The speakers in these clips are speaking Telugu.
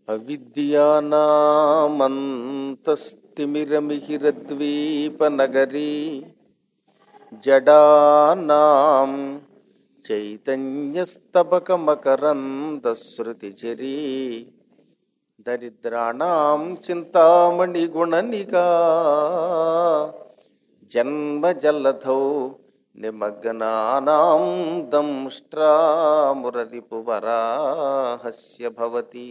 అవిద్యానామంతస్తిమిరమిహిరద్వీపనగరీ జడానాం చైతన్యస్తబకమకరందశ్రుతిచరీ దరిద్రాణం చింతామణిగుణనికా జన్మజలధౌ నిమగ్నానాం దంష్ట్రామురరిపువరాహస్య భవతి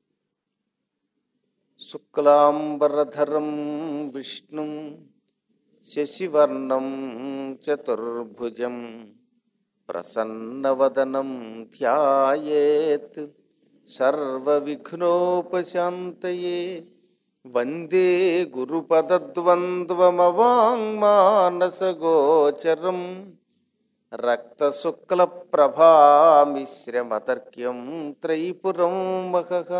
శుక్లాంబరధరం విష్ణుం శశివర్ణం చతుర్భుజం ప్రసన్నవదనం ధ్యాయేత్ సర్వవిఘ్నోపశాంతయే వందే గురుపదద్వంద్వమవాङ्మానసగోచరం రక్తశుక్లప్రభామిశ్రమతర్క్యం త్రైపురం మహః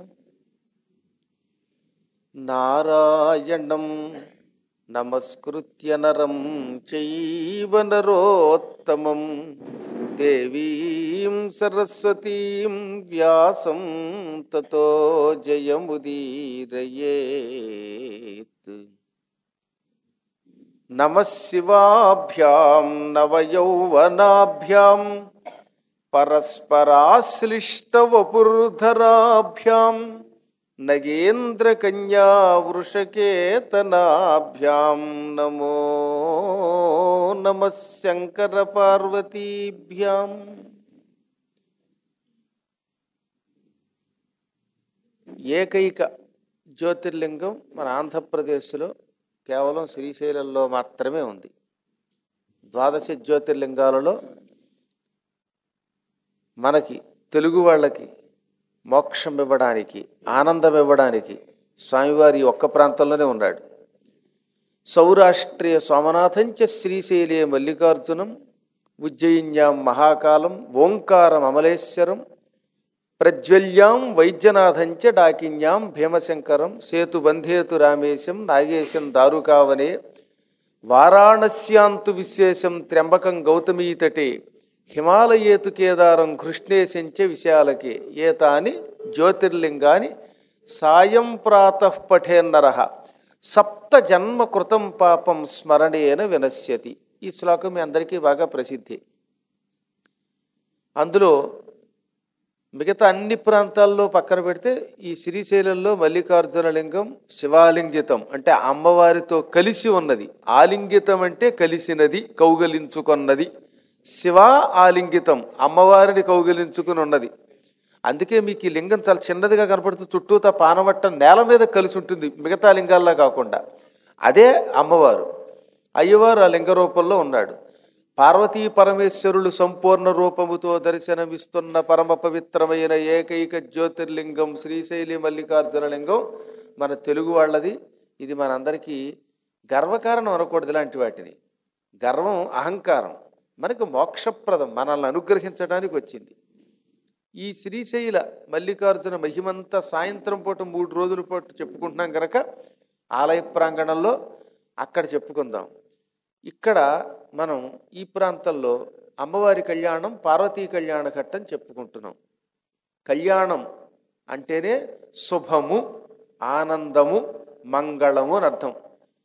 నారాయణం నమస్కృత్య నరం చైవ నరోత్తమం దేవీం సరస్వతీం వ్యాసం తతో జయముదీరయేత్ నమశివాభ్యాం నవయౌవనాభ్యాం పరస్పరాశ్లిష్టవపుర్ధరాభ్యాం నగేంద్రకన్యా వృషకేతనాభ్యాం నమో నమ శంకరపార్వతీభ్యాం ఏకైక జ్యోతిర్లింగం మన ఆంధ్రప్రదేశ్లో కేవలం శ్రీశైలంలో మాత్రమే ఉంది ద్వాదశ జ్యోతిర్లింగాలలో మనకి తెలుగు వాళ్ళకి మోక్షం ఇవ్వడానికి ఆనందం ఇవ్వడానికి స్వామివారి ఒక్క ప్రాంతంలోనే ఉన్నాడు సౌరాష్ట్రీయ సోమనాథంచ శ్రీశైలే మల్లికార్జునం ఉజ్జయిన్యాం మహాకాలం ఓంకారం అమలేశ్వరం ప్రజ్వల్యాం వైద్యనాథంచ డాకిన్యాం భీమశంకరం సేతుబంధేతు రామేశం నాగేశం దారుకావనే వారాణస్యాంతు విశేషం త్ర్యంబకం గౌతమీతటే హిమాలయేతు కేదారం కృష్ణేశంచ విశాలకే ఏతాని జ్యోతిర్లింగాని సాయం ప్రాతః పఠేన్నర సప్త జన్మ కృతం పాపం స్మరణేన వినశ్యతి ఈ శ్లోకం మీ అందరికీ బాగా ప్రసిద్ధి అందులో మిగతా అన్ని ప్రాంతాల్లో పక్కన పెడితే ఈ శ్రీశైలంలో మల్లికార్జున లింగం శివాలింగితం అంటే అమ్మవారితో కలిసి ఉన్నది ఆలింగితం అంటే కలిసినది కౌగలించుకొన్నది శివ ఆలింగితం అమ్మవారిని కౌగిలించుకుని ఉన్నది అందుకే మీకు ఈ లింగం చాలా చిన్నదిగా కనపడుతూ చుట్టూతా పానవట్టం నేల మీద కలిసి ఉంటుంది మిగతా లింగాల్లా కాకుండా అదే అమ్మవారు అయ్యవారు ఆ లింగ రూపంలో ఉన్నాడు పార్వతీ పరమేశ్వరులు సంపూర్ణ రూపముతో దర్శనమిస్తున్న పరమ పవిత్రమైన ఏకైక జ్యోతిర్లింగం శ్రీశైలి మల్లికార్జున లింగం మన తెలుగు వాళ్ళది ఇది మనందరికీ గర్వకారణం అనకూడదు ఇలాంటి వాటిని గర్వం అహంకారం మనకు మోక్షప్రదం మనల్ని అనుగ్రహించడానికి వచ్చింది ఈ శ్రీశైల మల్లికార్జున మహిమంతా సాయంత్రం పూట మూడు రోజుల పాటు చెప్పుకుంటున్నాం కనుక ఆలయ ప్రాంగణంలో అక్కడ చెప్పుకుందాం ఇక్కడ మనం ఈ ప్రాంతంలో అమ్మవారి కళ్యాణం పార్వతీ కళ్యాణ ఘట్టం చెప్పుకుంటున్నాం కళ్యాణం అంటేనే శుభము ఆనందము మంగళము అని అర్థం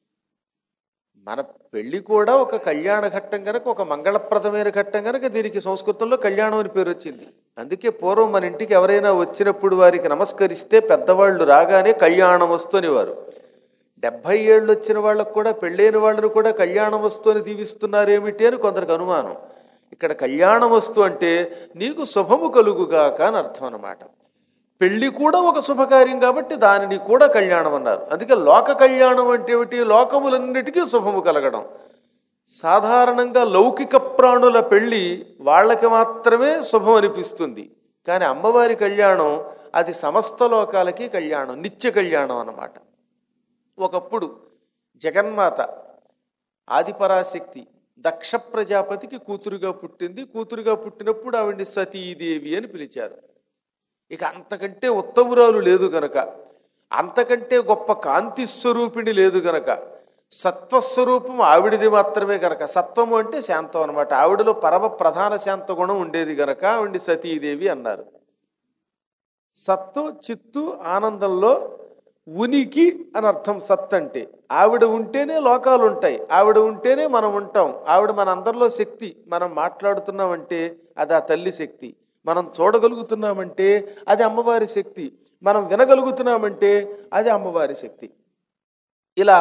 మన పెళ్లి కూడా ఒక కళ్యాణ ఘట్టం కనుక ఒక మంగళప్రదమైన ఘట్టం కనుక దీనికి సంస్కృతంలో కళ్యాణం అని పేరు వచ్చింది అందుకే పూర్వం మన ఇంటికి ఎవరైనా వచ్చినప్పుడు వారికి నమస్కరిస్తే పెద్దవాళ్ళు రాగానే కళ్యాణం వస్తునివారు డెబ్భై ఏళ్ళు వచ్చిన వాళ్ళకు కూడా పెళ్ళైన వాళ్ళను కూడా కళ్యాణం వస్తు అని దీవిస్తున్నారేమిటి అని కొందరికి అనుమానం ఇక్కడ కళ్యాణం వస్తు అంటే నీకు శుభము కలుగుగాక అని అర్థం అన్నమాట పెళ్లి కూడా ఒక శుభకార్యం కాబట్టి దానిని కూడా కళ్యాణం అన్నారు అందుకే లోక కళ్యాణం అంటే ఏమిటి లోకములన్నిటికీ శుభము కలగడం సాధారణంగా లౌకిక ప్రాణుల పెళ్లి వాళ్ళకి మాత్రమే శుభం అనిపిస్తుంది కానీ అమ్మవారి కళ్యాణం అది సమస్త లోకాలకి కళ్యాణం నిత్య కళ్యాణం అన్నమాట ఒకప్పుడు జగన్మాత ఆదిపరాశక్తి దక్ష ప్రజాపతికి కూతురుగా పుట్టింది కూతురుగా పుట్టినప్పుడు ఆవిడ్ని సతీదేవి అని పిలిచారు ఇక అంతకంటే ఉత్తమురాలు లేదు గనక అంతకంటే గొప్ప కాంతి స్వరూపిణి లేదు గనక సత్వస్వరూపం ఆవిడిది మాత్రమే గనక సత్వము అంటే శాంతం అనమాట ఆవిడలో పరమ ప్రధాన శాంత గుణం ఉండేది గనక ఆవిడ్ని సతీదేవి అన్నారు సత్తు చిత్తు ఆనందంలో ఉనికి అని అర్థం సత్ అంటే ఆవిడ ఉంటేనే లోకాలు ఉంటాయి ఆవిడ ఉంటేనే మనం ఉంటాం ఆవిడ మన అందరిలో శక్తి మనం మాట్లాడుతున్నామంటే అది ఆ తల్లి శక్తి మనం చూడగలుగుతున్నామంటే అది అమ్మవారి శక్తి మనం వినగలుగుతున్నామంటే అది అమ్మవారి శక్తి ఇలా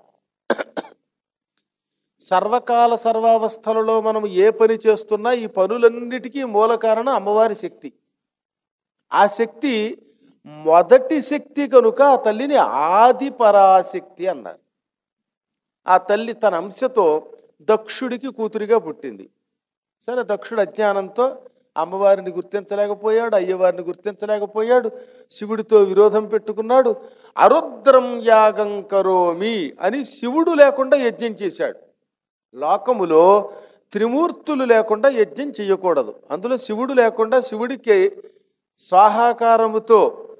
సర్వకాల సర్వావస్థలలో మనం ఏ పని చేస్తున్నా ఈ పనులన్నిటికీ మూల కారణం అమ్మవారి శక్తి ఆ శక్తి మొదటి శక్తి కనుక ఆ తల్లిని ఆది పరాశక్తి అన్నారు ఆ తల్లి తన అంశతో దక్షుడికి కూతురిగా పుట్టింది సరే దక్షుడు అజ్ఞానంతో అమ్మవారిని గుర్తించలేకపోయాడు అయ్యవారిని గుర్తించలేకపోయాడు శివుడితో విరోధం పెట్టుకున్నాడు అరుద్రం యాగం కరోమి అని శివుడు లేకుండా యజ్ఞం చేశాడు లోకములో త్రిమూర్తులు లేకుండా యజ్ఞం చేయకూడదు అందులో శివుడు లేకుండా శివుడికి స్వాహాకారముతో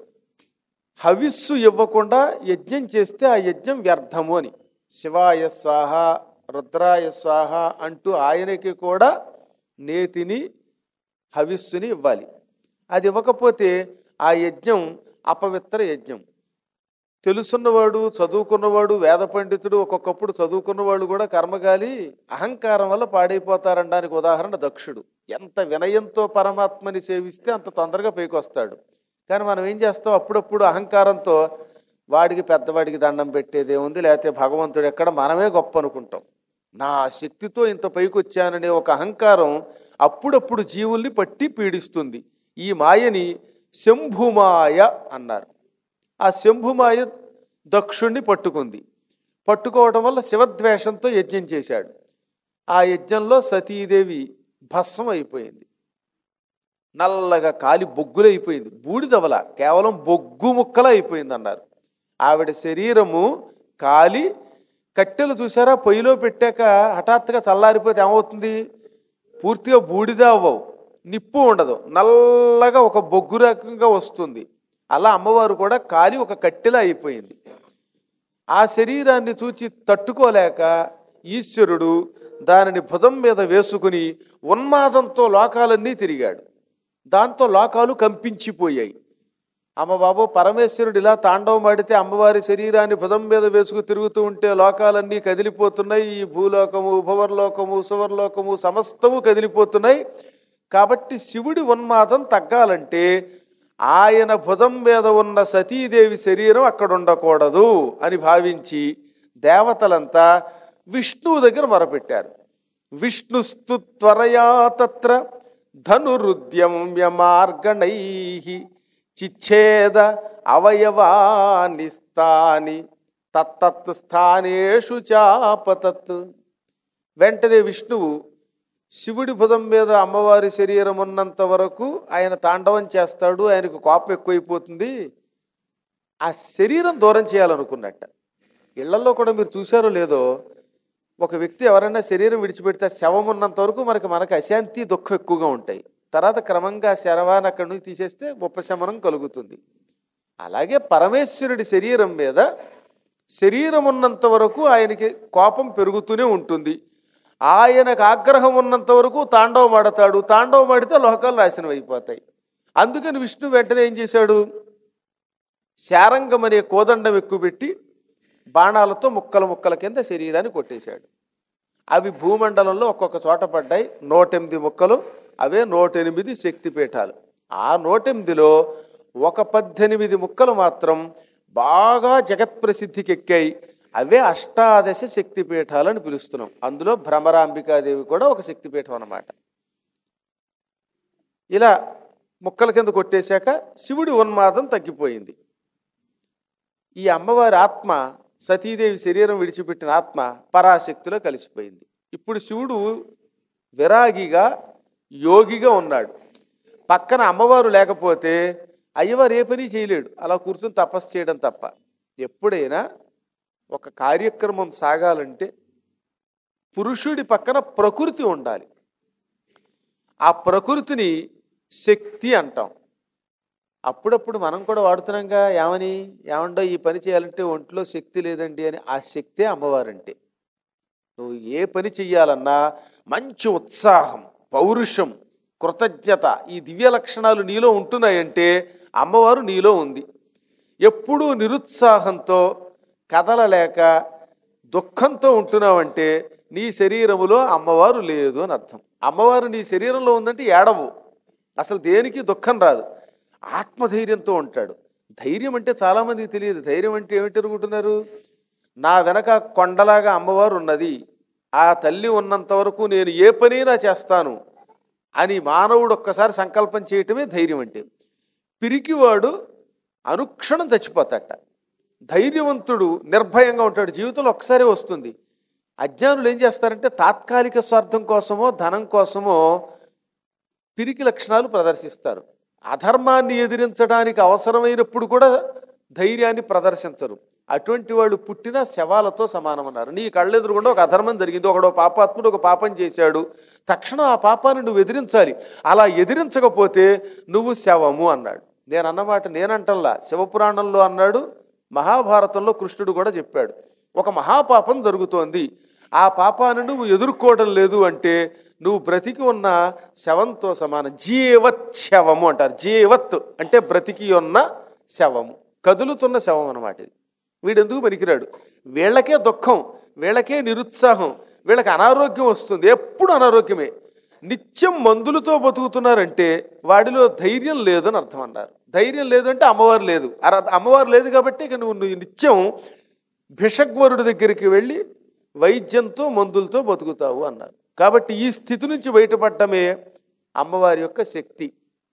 హవిస్సు ఇవ్వకుండా యజ్ఞం చేస్తే ఆ యజ్ఞం వ్యర్థము అని శివాయ స్వాహ రుద్రాయ స్వాహ అంటూ ఆయనకి కూడా నేతిని హవిస్సుని ఇవ్వాలి అది ఇవ్వకపోతే ఆ యజ్ఞం అపవిత్ర యజ్ఞం తెలుసున్నవాడు చదువుకున్నవాడు వేద పండితుడు ఒక్కొక్కప్పుడు చదువుకున్నవాడు కూడా కర్మగాలి అహంకారం వల్ల పాడైపోతారనడానికి ఉదాహరణ దక్షుడు ఎంత వినయంతో పరమాత్మని సేవిస్తే అంత తొందరగా పైకి వస్తాడు కానీ మనం ఏం చేస్తాం అప్పుడప్పుడు అహంకారంతో వాడికి పెద్దవాడికి దండం పెట్టేదే ఉంది లేకపోతే భగవంతుడు ఎక్కడ మనమే గొప్ప అనుకుంటాం నా శక్తితో ఇంత పైకి వచ్చాననే ఒక అహంకారం అప్పుడప్పుడు జీవుల్ని పట్టి పీడిస్తుంది ఈ మాయని శంభుమాయ అన్నారు ఆ శంభుమాయ దక్షుణ్ణి పట్టుకుంది పట్టుకోవడం వల్ల శివద్వేషంతో యజ్ఞం చేశాడు ఆ యజ్ఞంలో సతీదేవి భస్మం అయిపోయింది నల్లగా కాలి బొగ్గులైపోయింది బూడిదవల కేవలం బొగ్గు ముక్కల అయిపోయింది అన్నారు ఆవిడ శరీరము కాలి కట్టెలు చూసారా పొయ్యిలో పెట్టాక హఠాత్తుగా చల్లారిపోతే ఏమవుతుంది పూర్తిగా బూడిద అవ్వవు నిప్పు ఉండదు నల్లగా ఒక బొగ్గు రకంగా వస్తుంది అలా అమ్మవారు కూడా కాలి ఒక కట్టెలా అయిపోయింది ఆ శరీరాన్ని చూచి తట్టుకోలేక ఈశ్వరుడు దానిని భుజం మీద వేసుకుని ఉన్మాదంతో లోకాలన్నీ తిరిగాడు దాంతో లోకాలు కంపించిపోయాయి అమ్మ బాబు పరమేశ్వరుడు ఇలా తాండవమాడితే అమ్మవారి శరీరాన్ని భుజం మీద వేసుకు తిరుగుతూ ఉంటే లోకాలన్నీ కదిలిపోతున్నాయి ఈ భూలోకము భువర్లోకము సువర్లోకము సమస్తము కదిలిపోతున్నాయి కాబట్టి శివుడి ఉన్మాదం తగ్గాలంటే ఆయన భుజం మీద ఉన్న సతీదేవి శరీరం అక్కడ ఉండకూడదు అని భావించి దేవతలంతా విష్ణువు దగ్గర మొరపెట్టారు విష్ణుస్తు త్వరయా తత్ర ధనురుద్యమ్య మార్గణై చిచ్ఛేద అవయవాని స్థాని తత్తత్ స్థానేషు చాపతత్ వెంటనే విష్ణువు శివుడి భుజం మీద అమ్మవారి శరీరం ఉన్నంత వరకు ఆయన తాండవం చేస్తాడు ఆయనకు కోపం ఎక్కువైపోతుంది ఆ శరీరం దూరం చేయాలనుకున్నట్ట ఇళ్లలో కూడా మీరు చూసారో లేదో ఒక వ్యక్తి ఎవరైనా శరీరం విడిచిపెడితే ఆ శవం ఉన్నంత వరకు మనకి మనకి అశాంతి దుఃఖం ఎక్కువగా ఉంటాయి తర్వాత క్రమంగా ఆ శరవాన్ని అక్కడి నుంచి తీసేస్తే ఉపశమనం కలుగుతుంది అలాగే పరమేశ్వరుడి శరీరం మీద శరీరం ఉన్నంత వరకు ఆయనకి కోపం పెరుగుతూనే ఉంటుంది ఆయనకు ఆగ్రహం ఉన్నంత వరకు తాండవం ఆడతాడు తాండవం ఆడితే లోకాలు నాశనం అయిపోతాయి అందుకని విష్ణు వెంటనే ఏం చేశాడు శారంగం అనే కోదండం ఎక్కుపెట్టి బాణాలతో ముక్కల ముక్కల కింద శరీరాన్ని కొట్టేశాడు అవి భూమండలంలో ఒక్కొక్క చోట పడ్డాయి నూటెనిమిది ముక్కలు అవే నూటెనిమిది శక్తిపీఠాలు ఆ నూటెనిమిదిలో ఒక పద్దెనిమిది ముక్కలు మాత్రం బాగా జగత్ప్రసిద్ధికి ఎక్కాయి అవే అష్టాదశ శక్తిపీఠాలని పిలుస్తున్నాం అందులో భ్రమరాంబికాదేవి కూడా ఒక శక్తిపీఠం అన్నమాట ఇలా ముక్కల కింద కొట్టేశాక శివుడి ఉన్మాదం తగ్గిపోయింది ఈ అమ్మవారి ఆత్మ సతీదేవి శరీరం విడిచిపెట్టిన ఆత్మ పరాశక్తిలో కలిసిపోయింది ఇప్పుడు శివుడు విరాగిగా యోగిగా ఉన్నాడు పక్కన అమ్మవారు లేకపోతే అయ్యవారు ఏ పని చేయలేడు అలా కూర్చొని తపస్సు చేయడం తప్ప ఎప్పుడైనా ఒక కార్యక్రమం సాగాలంటే పురుషుడి పక్కన ప్రకృతి ఉండాలి ఆ ప్రకృతిని శక్తి అంటాం అప్పుడప్పుడు మనం కూడా వాడుతున్నాంగా ఏమని ఏమండో ఈ పని చేయాలంటే ఒంట్లో శక్తి లేదండి అని ఆ శక్తే అమ్మవారంటే నువ్వు ఏ పని చెయ్యాలన్నా మంచి ఉత్సాహం పౌరుషం కృతజ్ఞత ఈ దివ్య లక్షణాలు నీలో ఉంటున్నాయంటే అమ్మవారు నీలో ఉంది ఎప్పుడూ నిరుత్సాహంతో కదలలేక దుఃఖంతో ఉంటున్నావంటే నీ శరీరములో అమ్మవారు లేదు అని అర్థం అమ్మవారు నీ శరీరంలో ఉందంటే ఏడవు అసలు దేనికి దుఃఖం రాదు ఆత్మధైర్యంతో ఉంటాడు ధైర్యం అంటే చాలామందికి తెలియదు ధైర్యం అంటే ఏమిటి అనుకుంటున్నారు నా వెనక కొండలాగా అమ్మవారు ఉన్నది ఆ తల్లి ఉన్నంత వరకు నేను ఏ పనైనా చేస్తాను అని మానవుడు ఒక్కసారి సంకల్పం చేయటమే ధైర్యం అంటే పిరికివాడు అనుక్షణం చచ్చిపోతాట ధైర్యవంతుడు నిర్భయంగా ఉంటాడు జీవితంలో ఒక్కసారి వస్తుంది అజ్ఞానులు ఏం చేస్తారంటే తాత్కాలిక స్వార్థం కోసమో ధనం కోసమో పిరికి లక్షణాలు ప్రదర్శిస్తారు అధర్మాన్ని ఎదిరించడానికి అవసరమైనప్పుడు కూడా ధైర్యాన్ని ప్రదర్శించరు అటువంటి వాళ్ళు పుట్టిన శవాలతో సమానమన్నారు నీ కళ్ళెదురుగుండా ఒక అధర్మం జరిగింది ఒకడో పాపాత్ముడు ఒక పాపం చేశాడు తక్షణం ఆ పాపాన్ని నువ్వు ఎదిరించాలి అలా ఎదిరించకపోతే నువ్వు శవము అన్నాడు నేను అన్నమాట నేనంటల్లా శివపురాణంలో అన్నాడు మహాభారతంలో కృష్ణుడు కూడా చెప్పాడు ఒక మహాపాపం జరుగుతోంది ఆ పాపాన్ని నువ్వు ఎదుర్కోవడం లేదు అంటే నువ్వు బ్రతికి ఉన్న శవంతో సమానం జీవత్ శవము అంటారు జీవత్ అంటే బ్రతికి ఉన్న శవము కదులుతున్న శవం అన్నమాట ఇది వీడెందుకు పనికిరాడు వీళ్ళకే దుఃఖం వీళ్ళకే నిరుత్సాహం వీళ్ళకి అనారోగ్యం వస్తుంది ఎప్పుడు అనారోగ్యమే నిత్యం మందులతో బతుకుతున్నారంటే వాడిలో ధైర్యం లేదని అర్థం అన్నారు ధైర్యం లేదు అంటే అమ్మవారు లేదు అర- అమ్మవారు లేదు కాబట్టి ఇక నువ్వు నువ్వు నిత్యం భిషగ్వరుడి దగ్గరికి వెళ్ళి వైద్యంతో మందులతో బతుకుతావు అన్నారు కాబట్టి ఈ స్థితి నుంచి బయటపడటమే అమ్మవారి యొక్క శక్తి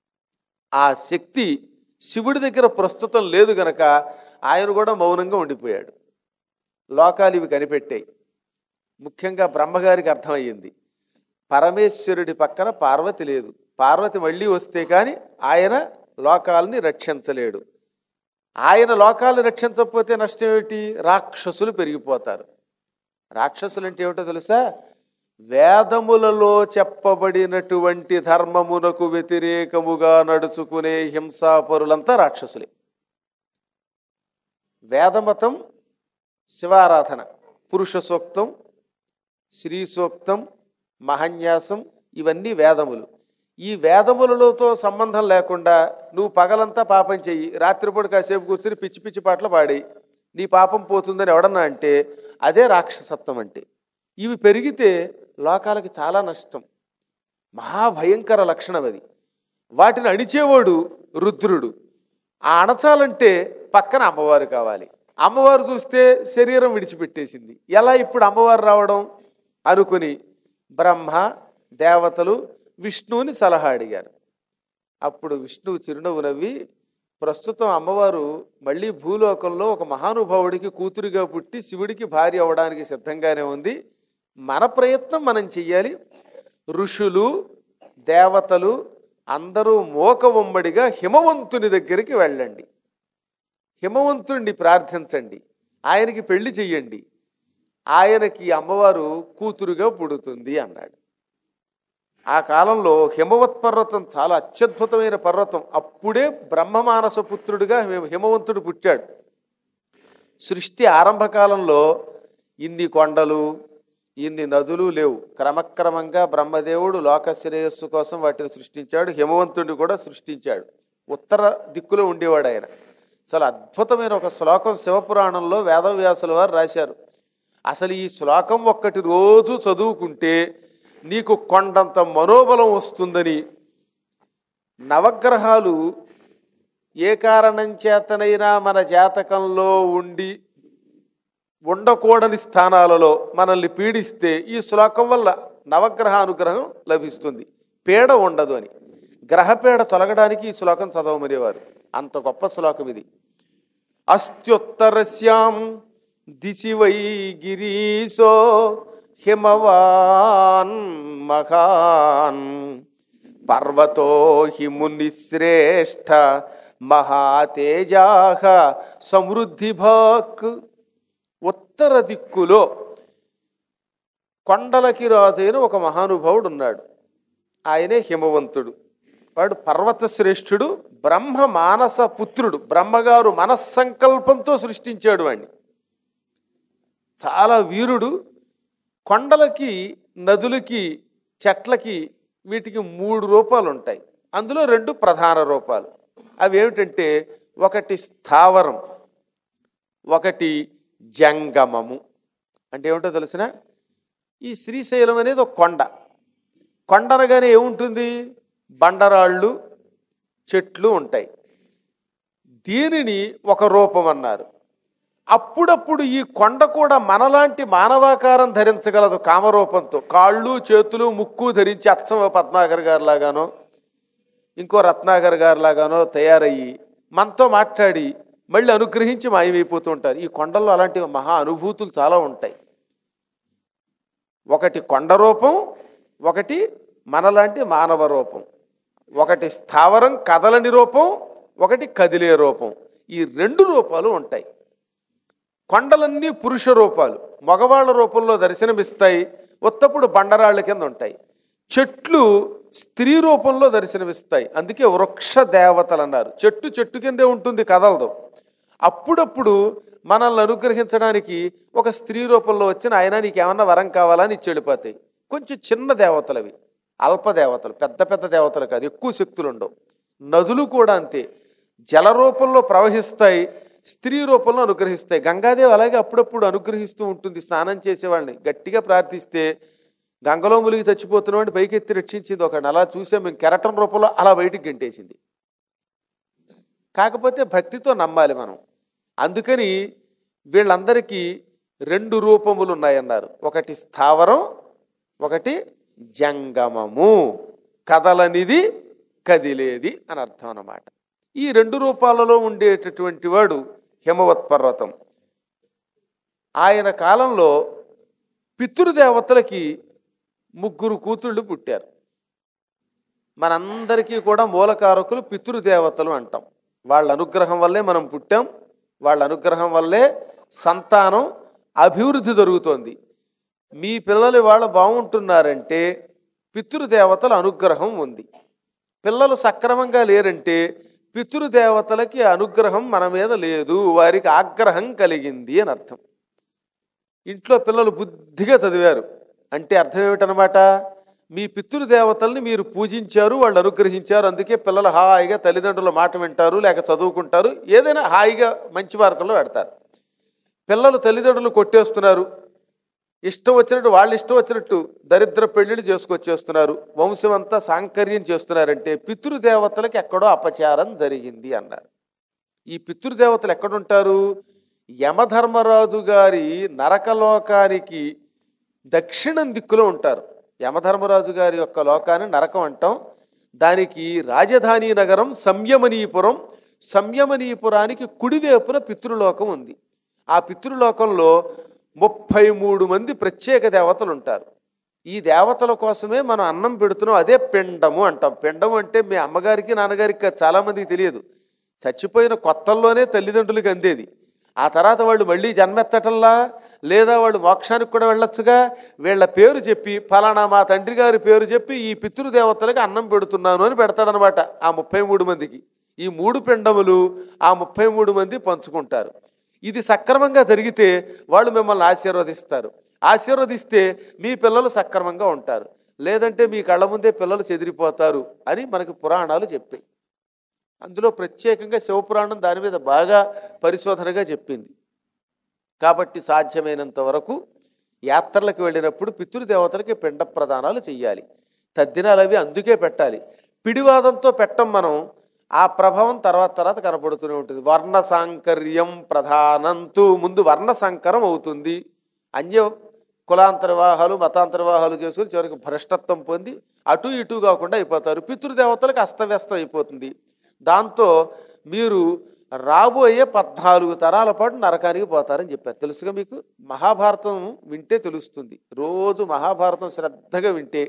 ఆ శక్తి శివుడి దగ్గర ప్రస్తుతం లేదు గనక ఆయన కూడా మౌనంగా ఉండిపోయాడు లోకాలు ఇవి కనిపెట్టాయి ముఖ్యంగా బ్రహ్మగారికి అర్థమయ్యింది పరమేశ్వరుడి పక్కన పార్వతి లేదు పార్వతి మళ్ళీ వస్తే కానీ ఆయన లోకాలని రక్షించలేడు ఆయన లోకాలను రక్షించకపోతే నష్టం ఏమిటి రాక్షసులు పెరిగిపోతారు రాక్షసులు అంటే ఏమిటో తెలుసా వేదములలో చెప్పబడినటువంటి ధర్మమునకు వ్యతిరేకముగా నడుచుకునే హింసాపరులంతా రాక్షసులే వేదమతం శివారాధన పురుష సూక్తం శ్రీ సూక్తం మహన్యాసం ఇవన్నీ వేదములు ఈ వేదములతో సంబంధం లేకుండా నువ్వు పగలంతా పాపం చెయ్యి రాత్రిపూట కాసేపు కూర్చుని పిచ్చి పిచ్చి పాటలు పాడి నీ పాపం పోతుందని ఎవడన్నా అంటే అదే రాక్షసత్వం అంటే ఇవి పెరిగితే లోకాలకి చాలా నష్టం మహాభయంకర లక్షణం అది వాటిని అణిచేవాడు రుద్రుడు ఆ అణచాలంటే పక్కన అమ్మవారు కావాలి అమ్మవారు చూస్తే శరీరం విడిచిపెట్టేసింది ఎలా ఇప్పుడు అమ్మవారు రావడం అనుకుని బ్రహ్మ దేవతలు విష్ణువుని సలహా అడిగారు అప్పుడు విష్ణువు చిరునవ్వు నవ్వి ప్రస్తుతం అమ్మవారు మళ్ళీ భూలోకంలో ఒక మహానుభావుడికి కూతురుగా పుట్టి శివుడికి భార్య అవడానికి సిద్ధంగానే ఉంది మన ప్రయత్నం మనం చెయ్యాలి ఋషులు దేవతలు అందరూ మోకవొమ్మడిగా హిమవంతుని దగ్గరికి వెళ్ళండి హిమవంతుణ్ణి ప్రార్థించండి ఆయనకి పెళ్లి చెయ్యండి ఆయనకి అమ్మవారు కూతురుగా పుడుతుంది అన్నాడు ఆ కాలంలో హిమవత్ పర్వతం చాలా అత్యద్భుతమైన పర్వతం అప్పుడే బ్రహ్మమానస పుత్రుడిగా హిమ- హిమవంతుడు పుట్టాడు సృష్టి ఆరంభ కాలంలో ఇన్ని కొండలు ఇన్ని నదులు లేవు క్రమక్రమంగా బ్రహ్మదేవుడు లోక శ్రేయస్సు కోసం వాటిని సృష్టించాడు హిమవంతుడిని కూడా సృష్టించాడు ఉత్తర దిక్కులో ఉండేవాడు ఆయన చాలా అద్భుతమైన ఒక శ్లోకం శివపురాణంలో వేదవ్యాసుల వారు రాశారు అసలు ఈ శ్లోకం ఒక్కటి రోజు చదువుకుంటే నీకు కొండంత మనోబలం వస్తుందని నవగ్రహాలు ఏ కారణం చేతనైనా మన జాతకంలో ఉండి ఉండకూడని స్థానాలలో మనల్ని పీడిస్తే ఈ శ్లోకం వల్ల నవగ్రహ అనుగ్రహం లభిస్తుంది పీడ ఉండదు అని గ్రహపీడ తొలగడానికి ఈ శ్లోకం చదవమనేవారు అంత గొప్ప శ్లోకం ఇది అస్త్యుత్తరస్యాం దిశి వై గిరీశో హిమవాన్ మహాన్ పర్వతో హి మునిశ్రేష్ఠ మహాతేజాహ సమృద్ధి భాక్ ఉత్తర దిక్కులో కొండలకి రాజైన ఒక మహానుభావుడు ఉన్నాడు ఆయనే హిమవంతుడు వాడు పర్వత శ్రేష్ఠుడు బ్రహ్మ మానస పుత్రుడు బ్రహ్మగారు మనస్సంకల్పంతో సృష్టించాడు వాణ్ణి చాలా వీరుడు కొండలకి నదులకి చెట్లకి వీటికి మూడు రూపాలు ఉంటాయి అందులో రెండు ప్రధాన రూపాలు అవి ఏమిటంటే ఒకటి స్థావరం ఒకటి జంగమము అంటే ఏమిటో తెలిసిన ఈ శ్రీశైలం అనేది ఒక కొండ కొండ అనగానే ఏముంటుంది బండరాళ్ళు చెట్లు ఉంటాయి దీనిని ఒక రూపం అన్నారు అప్పుడప్పుడు ఈ కొండ కూడా మనలాంటి మానవాకారం ధరించగలదు కామరూపంతో కాళ్ళు చేతులు ముక్కు ధరించి అచ్చం పద్మాకర్ గారి లాగానో ఇంకో రత్నాకర్ గారి లాగానో తయారయ్యి మనతో మాట్లాడి మళ్ళీ అనుగ్రహించి మాయమైపోతూ ఉంటారు ఈ కొండల్లో అలాంటి మహా అనుభూతులు చాలా ఉంటాయి ఒకటి కొండ రూపం ఒకటి మనలాంటి మానవ రూపం ఒకటి స్థావరం కదలని రూపం ఒకటి కదిలే రూపం ఈ రెండు రూపాలు ఉంటాయి కొండలన్నీ పురుష రూపాలు మగవాళ్ళ రూపంలో దర్శనమిస్తాయి ఉత్తప్పుడు బండరాళ్ళ కింద ఉంటాయి చెట్లు స్త్రీ రూపంలో దర్శనమిస్తాయి అందుకే వృక్ష దేవతలు అన్నారు చెట్టు చెట్టు కిందే ఉంటుంది కదలదు అప్పుడప్పుడు మనల్ని అనుగ్రహించడానికి ఒక స్త్రీ రూపంలో వచ్చిన ఆయన నీకు ఏమన్నా వరం కావాలని ఇచ్చి వెళ్ళిపోతాయి కొంచెం చిన్న దేవతలు అవి అల్ప దేవతలు పెద్ద పెద్ద దేవతలు కాదు ఎక్కువ శక్తులు ఉండవు నదులు కూడా అంతే జల రూపంలో ప్రవహిస్తాయి స్త్రీ రూపంలో అనుగ్రహిస్తాయి గంగాదేవి అలాగే అప్పుడప్పుడు అనుగ్రహిస్తూ ఉంటుంది స్నానం చేసేవాళ్ళని గట్టిగా ప్రార్థిస్తే గంగలో ములిగి చచ్చిపోతున్నవాడిని పైకి ఎత్తి రక్షించింది ఒక అలా చూసాం మేము కెరటం రూపంలో అలా బయటికి గంటేసింది కాకపోతే భక్తితో నమ్మాలి మనం అందుకని వీళ్ళందరికీ రెండు రూపములు ఉన్నాయన్నారు ఒకటి స్థావరం ఒకటి జంగమము కదలనిది కదిలేది అని అర్థం అన్నమాట ఈ రెండు రూపాలలో ఉండేటటువంటి వాడు హిమవత్ పర్వతం ఆయన కాలంలో పితృదేవతలకి ముగ్గురు కూతుళ్ళు పుట్టారు మనందరికీ కూడా మూలకారకులు పితృదేవతలు అంటాం వాళ్ళ అనుగ్రహం వల్లే మనం పుట్టాం వాళ్ళ అనుగ్రహం వల్లే సంతానం అభివృద్ధి జరుగుతోంది మీ పిల్లలు వాళ్ళు బాగుంటున్నారంటే పితృదేవతల అనుగ్రహం ఉంది పిల్లలు సక్రమంగా లేరంటే పితృదేవతలకి అనుగ్రహం మన మీద లేదు వారికి ఆగ్రహం కలిగింది అని అర్థం ఇంట్లో పిల్లలు బుద్ధిగా చదివారు అంటే అర్థం ఏమిటనమాట మీ పితృదేవతల్ని మీరు పూజించారు వాళ్ళు అనుగ్రహించారు అందుకే పిల్లలు హాయిగా తల్లిదండ్రుల మాట వింటారు లేక చదువుకుంటారు ఏదైనా హాయిగా మంచి మార్గంలో పెడతారు పిల్లలు తల్లిదండ్రులు కొట్టేస్తున్నారు ఇష్టం వచ్చినట్టు వాళ్ళు ఇష్టం వచ్చినట్టు దరిద్ర పెళ్లిళ్ళు చేసుకొచ్చేస్తున్నారు వంశం అంతా సాంకర్యం చేస్తున్నారంటే పితృదేవతలకి ఎక్కడో అపచారం జరిగింది అన్నారు ఈ పితృదేవతలు ఎక్కడుంటారు యమధర్మరాజు గారి నరకలోకానికి దక్షిణం దిక్కులో ఉంటారు యమధర్మరాజు గారి యొక్క లోకాన్ని నరకం అంటాం దానికి రాజధాని నగరం సంయమనీపురం సంయమనీపురానికి కుడివైపున పితృలోకం ఉంది ఆ పితృలోకంలో ముప్పై మూడు మంది ప్రత్యేక దేవతలు ఉంటారు ఈ దేవతల కోసమే మనం అన్నం పెడుతున్నాం అదే పిండము అంటాం పిండము అంటే మీ అమ్మగారికి నాన్నగారికి కాదు, చాలామందికి తెలియదు చచ్చిపోయిన కొత్తల్లోనే తల్లిదండ్రులకి అందేది ఆ తర్వాత వాళ్ళు మళ్ళీ జన్మెత్తటల్లా లేదా వాళ్ళు మోక్షానికి కూడా వెళ్ళొచ్చుగా వీళ్ళ పేరు చెప్పి ఫలానా మా తండ్రి గారి పేరు చెప్పి ఈ పితృదేవతలకి అన్నం పెడుతున్నాను అని పెడతాడనమాట ఆ ముప్పై మూడు మందికి ఈ మూడు పిండములు ఆ ముప్పై మూడు మంది పంచుకుంటారు ఇది సక్రమంగా జరిగితే వాళ్ళు మిమ్మల్ని ఆశీర్వదిస్తారు ఆశీర్వదిస్తే మీ పిల్లలు సక్రమంగా ఉంటారు లేదంటే మీ కళ్ళ ముందే పిల్లలు చెదిరిపోతారు అని మనకి పురాణాలు చెప్పాయి అందులో ప్రత్యేకంగా శివపురాణం దాని మీద బాగా పరిశోధనగా చెప్పింది కాబట్టి సాధ్యమైనంత వరకు యాత్రలకు వెళ్ళినప్పుడు పితృదేవతలకి పిండ ప్రదానాలు చెయ్యాలి తద్దినాలు అవి అందుకే పెట్టాలి పిడివాదంతో పెట్టం మనం ఆ ప్రభావం తర్వాత తర్వాత కనపడుతూనే ఉంటుంది వర్ణ సాంకర్యం ప్రధానంతు ముందు వర్ణ సంకరం అవుతుంది అన్య కులాంతర వివాహాలు మతాంతర వివాహాలు చేసుకుని చివరికి భ్రష్టత్వం పొంది అటు ఇటు కాకుండా అయిపోతారు పితృదేవతలకు అస్తవ్యస్తం అయిపోతుంది దాంతో మీరు రాబోయే పద్నాలుగు తరాల పాటు నరకానికి పోతారని చెప్పారు తెలుసుగా మీకు మహాభారతం వింటే తెలుస్తుంది రోజు మహాభారతం శ్రద్ధగా వింటే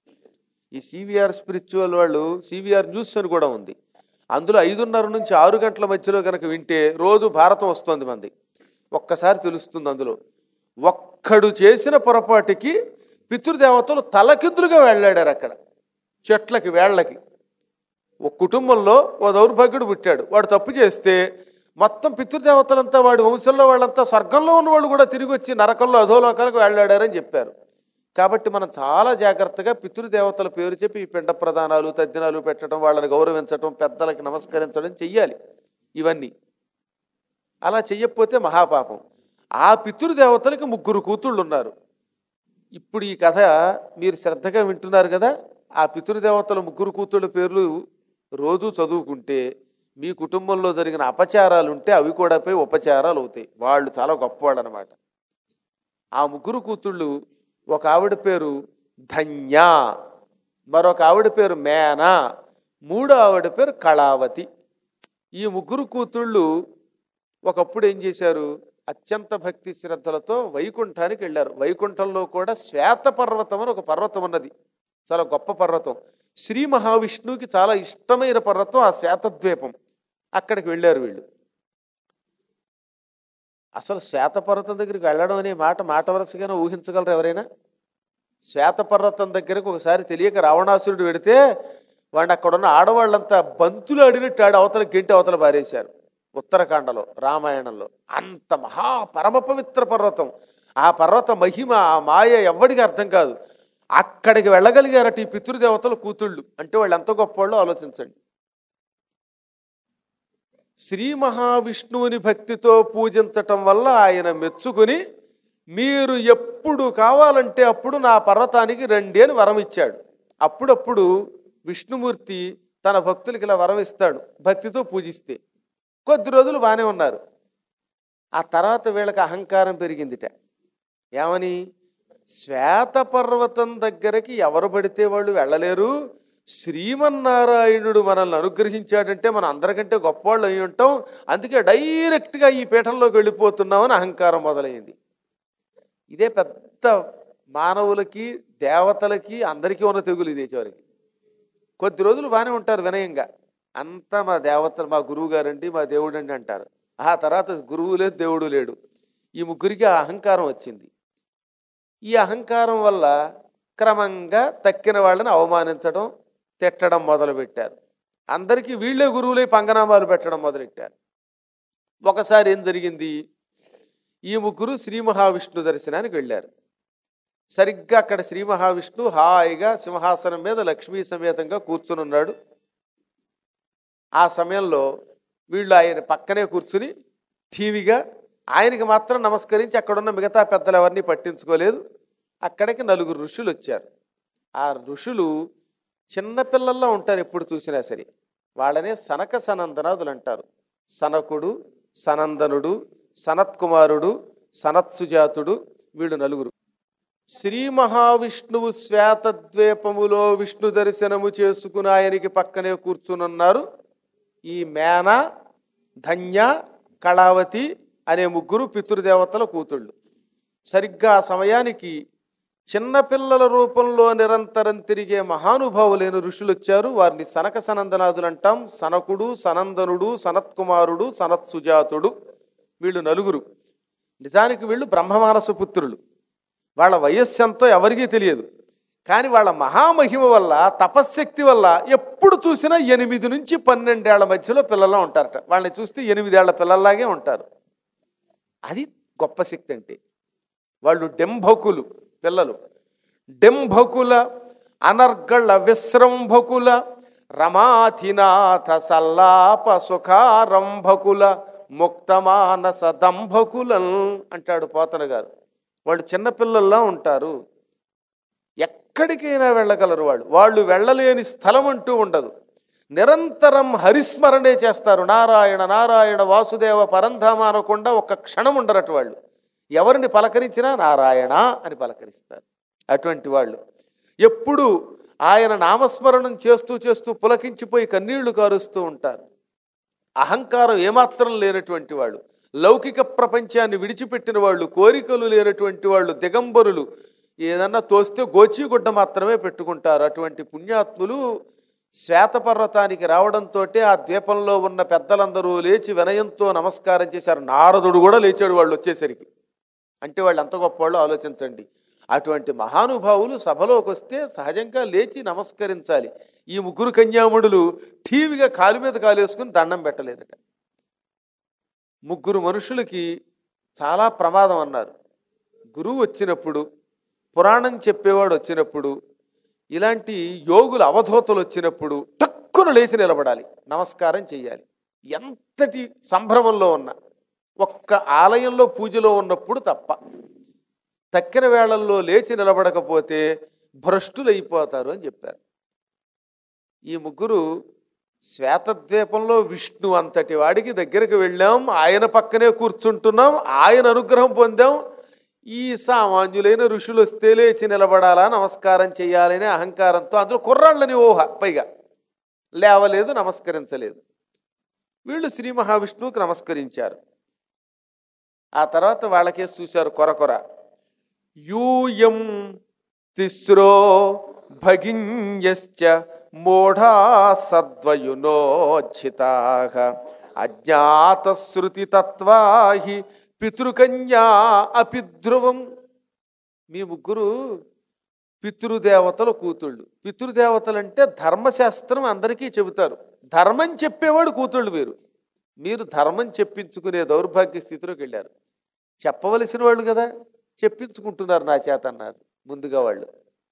ఈ సివిఆర్ స్పిరిచువల్ వాళ్ళు సివిఆర్ న్యూస్ అని కూడా ఉంది అందులో ఐదున్నర నుంచి ఆరు గంటల మధ్యలో కనుక వింటే రోజు భారతం వస్తుంది మంది ఒక్కసారి తెలుస్తుంది అందులో ఒక్కడు చేసిన పొరపాటుకి పితృదేవతలు తలకిందులుగా వెళ్ళాడారు అక్కడ చెట్లకి వేళ్ళకి ఒక కుటుంబంలో ఓ దౌర్భాగ్యుడు పుట్టాడు వాడు తప్పు చేస్తే మొత్తం పితృదేవతలంతా వాడి వంశంలో వాళ్ళంతా స్వర్గంలో ఉన్న వాళ్ళు కూడా తిరిగి వచ్చి నరకంలో అధోలోకాలకు వెళ్ళాడారని చెప్పారు కాబట్టి మనం చాలా జాగ్రత్తగా పితృదేవతల పేరు చెప్పి ఈ పిండ ప్రదానాలు తద్దినాలు పెట్టడం వాళ్ళని గౌరవించడం పెద్దలకి నమస్కరించడం చెయ్యాలి ఇవన్నీ అలా చెయ్యకపోతే మహాపాపం ఆ పితృదేవతలకి ముగ్గురు కూతుళ్ళు ఉన్నారు ఇప్పుడు ఈ కథ మీరు శ్రద్ధగా వింటున్నారు కదా ఆ పితృదేవతల ముగ్గురు కూతుళ్ళ పేర్లు రోజు చదువుకుంటే మీ కుటుంబంలో జరిగిన అపచారాలు ఉంటే అవి కూడా పోయి ఉపచారాలు అవుతాయి వాళ్ళు చాలా గొప్పవాళ్ళు అనమాట ఆ ముగ్గురు కూతుళ్ళు ఒక ఆవిడ పేరు ధన్య మరొక ఆవిడ పేరు మేనా మూడో ఆవిడ పేరు కళావతి ఈ ముగ్గురు కూతుళ్ళు ఒకప్పుడు ఏం చేశారు అత్యంత భక్తి శ్రద్ధలతో వైకుంఠానికి వెళ్ళారు వైకుంఠంలో కూడా శ్వేత పర్వతం అని ఒక పర్వతం ఉన్నది చాలా గొప్ప పర్వతం శ్రీ మహావిష్ణువుకి చాలా ఇష్టమైన పర్వతం ఆ శ్వేతద్వీపం అక్కడికి వెళ్ళారు వీళ్ళు అసలు శ్వేతపర్వతం దగ్గరికి వెళ్ళడం అనే మాట మాట వరుసగానే ఊహించగలరు ఎవరైనా శ్వేతపర్వతం దగ్గరకు ఒకసారి తెలియక రావణాసురుడు వెడితే వాడిని అక్కడ ఉన్న ఆడవాళ్ళంతా బంతులు ఆడినట్టు ఆడి అవతల గెంటి అవతల పారేశారు ఉత్తరాఖండలో రామాయణంలో అంత మహా పరమ పవిత్ర పర్వతం ఆ పర్వత మహిమ ఆ మాయ ఎవ్వడికి అర్థం కాదు అక్కడికి వెళ్ళగలిగారట ఈ పితృదేవతల కూతుళ్ళు అంటే వాళ్ళు ఎంత గొప్పవాళ్ళో ఆలోచించండి శ్రీ మహావిష్ణువుని భక్తితో పూజించటం వల్ల ఆయన మెచ్చుకుని మీరు ఎప్పుడు కావాలంటే అప్పుడు నా పర్వతానికి రండి అని వరం ఇచ్చాడు అప్పుడప్పుడు విష్ణుమూర్తి తన భక్తులకి ఇలా వరం ఇస్తాడు భక్తితో పూజిస్తే కొద్ది రోజులు బాగానే ఉన్నారు ఆ తర్వాత వీళ్ళకి అహంకారం పెరిగిందిట ఏమని శ్వేతపర్వతం దగ్గరకి ఎవరు పడితే వాళ్ళు వెళ్ళలేరు శ్రీమన్నారాయణుడు మనల్ని అనుగ్రహించాడంటే మనం అందరికంటే గొప్పవాళ్ళు అయి ఉంటాం అందుకే డైరెక్ట్గా ఈ పీఠంలోకి వెళ్ళిపోతున్నామని అహంకారం మొదలైంది ఇదే పెద్ద మానవులకి దేవతలకి అందరికీ ఉన్న తెగులు ఇదే చివరికి కొద్ది రోజులు బాగానే ఉంటారు వినయంగా అంతా మా దేవతలు మా గురువు గారండి మా దేవుడు అండి అంటారు ఆ తర్వాత గురువు లేదు దేవుడు లేడు ఈ ముగ్గురికి ఆ అహంకారం వచ్చింది ఈ అహంకారం వల్ల క్రమంగా తక్కిన వాళ్ళని అవమానించడం తిట్టడం మొదలుపెట్టారు అందరికీ వీళ్ళే గురువులై పంగనామాలు పెట్టడం మొదలెట్టారు ఒకసారి ఏం జరిగింది ఈ ముగ్గురు శ్రీ మహావిష్ణు దర్శనానికి వెళ్ళారు సరిగ్గా అక్కడ శ్రీ మహావిష్ణు హాయిగా సింహాసనం మీద లక్ష్మీ సమేతంగా కూర్చుని ఉన్నాడు ఆ సమయంలో వీళ్ళు ఆయన పక్కనే కూర్చుని టీవీగా ఆయనకి మాత్రం నమస్కరించి అక్కడున్న మిగతా పెద్దలు ఎవరిని పట్టించుకోలేదు అక్కడికి నలుగురు ఋషులు వచ్చారు ఆ ఋషులు చిన్నపిల్లల్లో ఉంటారు ఎప్పుడు చూసినా సరే వాళ్ళనే సనక సనందనాదులు అంటారు సనకుడు సనందనుడు సనత్కుమారుడు సనత్సుజాతుడు వీళ్ళు నలుగురు శ్రీ మహావిష్ణువు శ్వేతద్వీపములో విష్ణు దర్శనము చేసుకుని ఆయనకి పక్కనే కూర్చునున్నారు ఈ మేన ధన్య కళావతి అనే ముగ్గురు పితృదేవతల కూతుళ్ళు సరిగ్గా ఆ సమయానికి చిన్నపిల్లల రూపంలో నిరంతరం తిరిగే మహానుభావులైన ఋషులు వచ్చారు వారిని సనక సనందనాదులు అంటాం సనకుడు సనందనుడు సనత్కుమారుడు సనత్సుజాతుడు వీళ్ళు నలుగురు నిజానికి వీళ్ళు బ్రహ్మమానస పుత్రులు వాళ్ళ వయస్సు ఎంతో ఎవరికీ తెలియదు కానీ వాళ్ళ మహామహిమ వల్ల తపశ్శక్తి వల్ల ఎప్పుడు చూసినా ఎనిమిది నుంచి పన్నెండేళ్ల మధ్యలో పిల్లల్లో ఉంటారట వాళ్ళని చూస్తే ఎనిమిదేళ్ల పిల్లల్లాగే ఉంటారు అది గొప్ప శక్తి అంటే వాళ్ళు డెంభకులు పిల్లలు డెంభకుల అనర్గళ విశ్రంభకుల రమాధినాథ సల్లాప సుఖారంభకుల ముక్తమానస దంభకులం అంటాడు పోతన గారు వాళ్ళు చిన్నపిల్లల్లా ఉంటారు ఎక్కడికైనా వెళ్ళగలరు వాళ్ళు వాళ్ళు వెళ్ళలేని స్థలం అంటూ ఉండదు నిరంతరం హరిస్మరణే చేస్తారు నారాయణ నారాయణ వాసుదేవ పరంధామ అనకుండా ఒక్క క్షణం ఉండరట వాళ్ళు ఎవరిని పలకరించినా నారాయణ అని పలకరిస్తారు అటువంటి వాళ్ళు ఎప్పుడు ఆయన నామస్మరణం చేస్తూ చేస్తూ పులకించిపోయి కన్నీళ్లు కారుస్తూ ఉంటారు అహంకారం ఏమాత్రం లేనటువంటి వాళ్ళు లౌకిక ప్రపంచాన్ని విడిచిపెట్టిన వాళ్ళు కోరికలు లేనటువంటి వాళ్ళు దిగంబరులు ఏదన్నా తోస్తే గోచీగుడ్డ మాత్రమే పెట్టుకుంటారు అటువంటి పుణ్యాత్ములు శ్వేతపర్వతానికి రావడంతో ఆ ద్వీపంలో ఉన్న పెద్దలందరూ లేచి వినయంతో నమస్కారం చేశారు నారదుడు కూడా లేచాడు వాళ్ళు వచ్చేసరికి అంటే వాళ్ళు ఎంత గొప్పవాళ్ళు ఆలోచించండి అటువంటి మహానుభావులు సభలోకి వస్తే సహజంగా లేచి నమస్కరించాలి ఈ ముగ్గురు కన్యాముడులు టీవీగా కాలు మీద కాలు వేసుకుని దండం పెట్టలేదట ముగ్గురు మనుషులకి చాలా ప్రమాదం అన్నారు గురువు వచ్చినప్పుడు పురాణం చెప్పేవాడు వచ్చినప్పుడు ఇలాంటి యోగులు అవధూతలు వచ్చినప్పుడు టక్కున లేచి నిలబడాలి నమస్కారం చెయ్యాలి ఎంతటి సంభ్రమంలో ఉన్న ఒక్క ఆలయంలో పూజలో ఉన్నప్పుడు తప్ప తక్కిన వేళల్లో లేచి నిలబడకపోతే భ్రష్టులైపోతారు అని చెప్పారు ఈ ముగ్గురు శ్వేతద్వీపంలో విష్ణు అంతటి వాడికి దగ్గరికి వెళ్ళాం ఆయన పక్కనే కూర్చుంటున్నాం ఆయన అనుగ్రహం పొందాం ఈ సామాన్యులైన ఋషులు వస్తే లేచి నిలబడాలా నమస్కారం చేయాలనే అహంకారంతో అందులో కుర్రాళ్ళని ఊహ పైగా లేవలేదు నమస్కరించలేదు వీళ్ళు శ్రీ మహావిష్ణువుకి నమస్కరించారు ఆ తర్వాత వాళ్ళకేసి చూశారు కొర కొర యూయం తిస్రో భగిన్యశ్చ మూఢా సద్వయునోచ్చితా అజ్ఞాతశ్రుతి తత్వాహి పితృకన్యా అపిధ్రువం మీ ముగ్గురు పితృదేవతల కూతుళ్ళు పితృదేవతలు అంటే ధర్మశాస్త్రం అందరికీ చెబుతారు ధర్మం చెప్పేవాడు కూతుళ్ళు మీరు మీరు ధర్మం చెప్పించుకునే దౌర్భాగ్య స్థితిలోకి వెళ్ళారు చెప్పవలసిన వాళ్ళు కదా చెప్పించుకుంటున్నారు నా చేత అన్నారు ముందుగా వాళ్ళు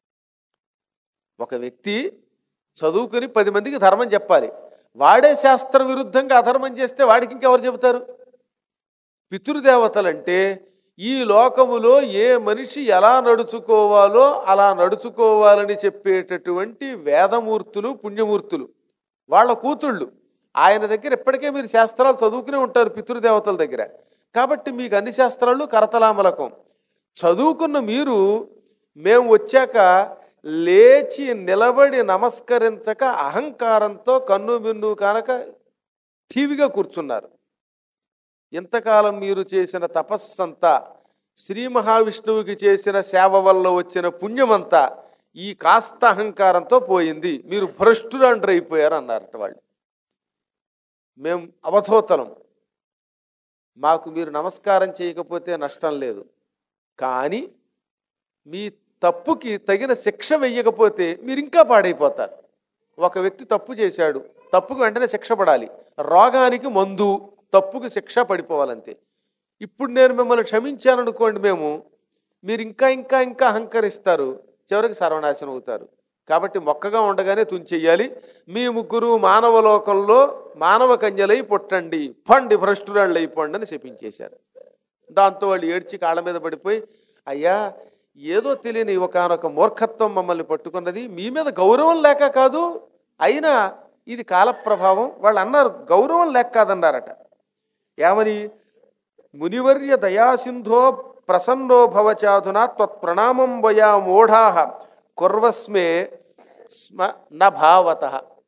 ఒక వ్యక్తి చదువుకుని పది మందికి ధర్మం చెప్పాలి వాడే శాస్త్ర విరుద్ధంగా అధర్మం చేస్తే వాడికి ఇంకెవరు చెబుతారు పితృదేవతలంటే ఈ లోకములో ఏ మనిషి ఎలా నడుచుకోవాలో అలా నడుచుకోవాలని చెప్పేటటువంటి వేదమూర్తులు పుణ్యమూర్తులు వాళ్ళ కూతుళ్ళు ఆయన దగ్గర ఇప్పటికే మీరు శాస్త్రాలు చదువుకునే ఉంటారు పితృదేవతల దగ్గర కాబట్టి మీకు అన్ని శాస్త్రాలు కరతలామలకం చదువుకున్న మీరు మేము వచ్చాక లేచి నిలబడి నమస్కరించక అహంకారంతో కన్ను మిన్ను కానక టీవీగా కూర్చున్నారు ఇంతకాలం మీరు చేసిన తపస్సంతా శ్రీ మహావిష్ణువుకి చేసిన సేవ వల్ల వచ్చిన పుణ్యమంతా ఈ కాస్త అహంకారంతో పోయింది మీరు భ్రష్టులండ్రు అయిపోయారు అన్నారట వాళ్ళు మేం అవధూతలం మాకు మీరు నమస్కారం చేయకపోతే నష్టం లేదు కానీ మీ తప్పుకి తగిన శిక్ష వెయ్యకపోతే మీరు ఇంకా పాడైపోతారు ఒక వ్యక్తి తప్పు చేశాడు తప్పుకు వెంటనే శిక్ష పడాలి రోగానికి మందు తప్పుకి శిక్ష పడిపోవాలంతే ఇప్పుడు నేను మిమ్మల్ని క్షమించాననుకోండి మేము మీరు ఇంకా ఇంకా ఇంకా అహంకరిస్తారు చివరికి సర్వనాశనం అవుతారు కాబట్టి మొక్కగా ఉండగానే తుంచెయ్యాలి మీ ముగ్గురు మానవ లోకంలో మానవ కన్యలై పుట్టండి పండి భ్రష్టురాళ్ళు అయిపోండి అని శపించేశారు దాంతో వాళ్ళు ఏడ్చి కాళ్ళ మీద పడిపోయి అయ్యా ఏదో తెలియని ఒకనొక మూర్ఖత్వం మమ్మల్ని పట్టుకున్నది మీ మీద గౌరవం లేక కాదు అయినా ఇది కాలప్రభావం వాళ్ళు అన్నారు గౌరవం లేక కాదన్నారట ఏమని మునివర్య దయాసింధో ప్రసన్నో భవచాధునా త్వత్ప్రణామం వయా మూఢా కుర్వస్మే స్మ న భావత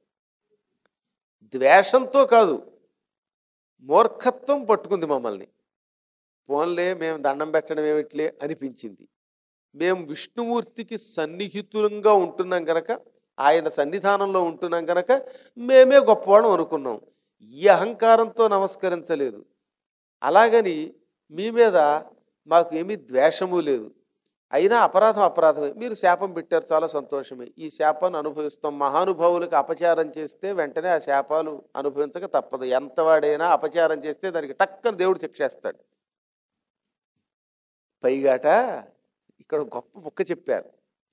ద్వేషంతో కాదు మూర్ఖత్వం పట్టుకుంది మమ్మల్ని పోన్లే మేము దండం పెట్టడం ఏమిట్లే అనిపించింది మేము విష్ణుమూర్తికి సన్నిహితులంగా ఉంటున్నాం గనక ఆయన సన్నిధానంలో ఉంటున్నాం గనక మేమే గొప్పవాళ్ళం అనుకున్నాం ఈ అహంకారంతో నమస్కరించలేదు అలాగని మీ మీద మాకు ఏమీ ద్వేషము లేదు అయినా అపరాధం అపరాధమే మీరు శాపం పెట్టారు చాలా సంతోషమే ఈ శాపాన్ని అనుభవిస్తాం మహానుభావులకు అపచారం చేస్తే వెంటనే ఆ శాపాలు అనుభవించక తప్పదు ఎంతవాడైనా అపచారం చేస్తే దానికి టక్కన దేవుడు శిక్షేస్తాడు పైగాట ఇక్కడ గొప్ప ముక్క చెప్పారు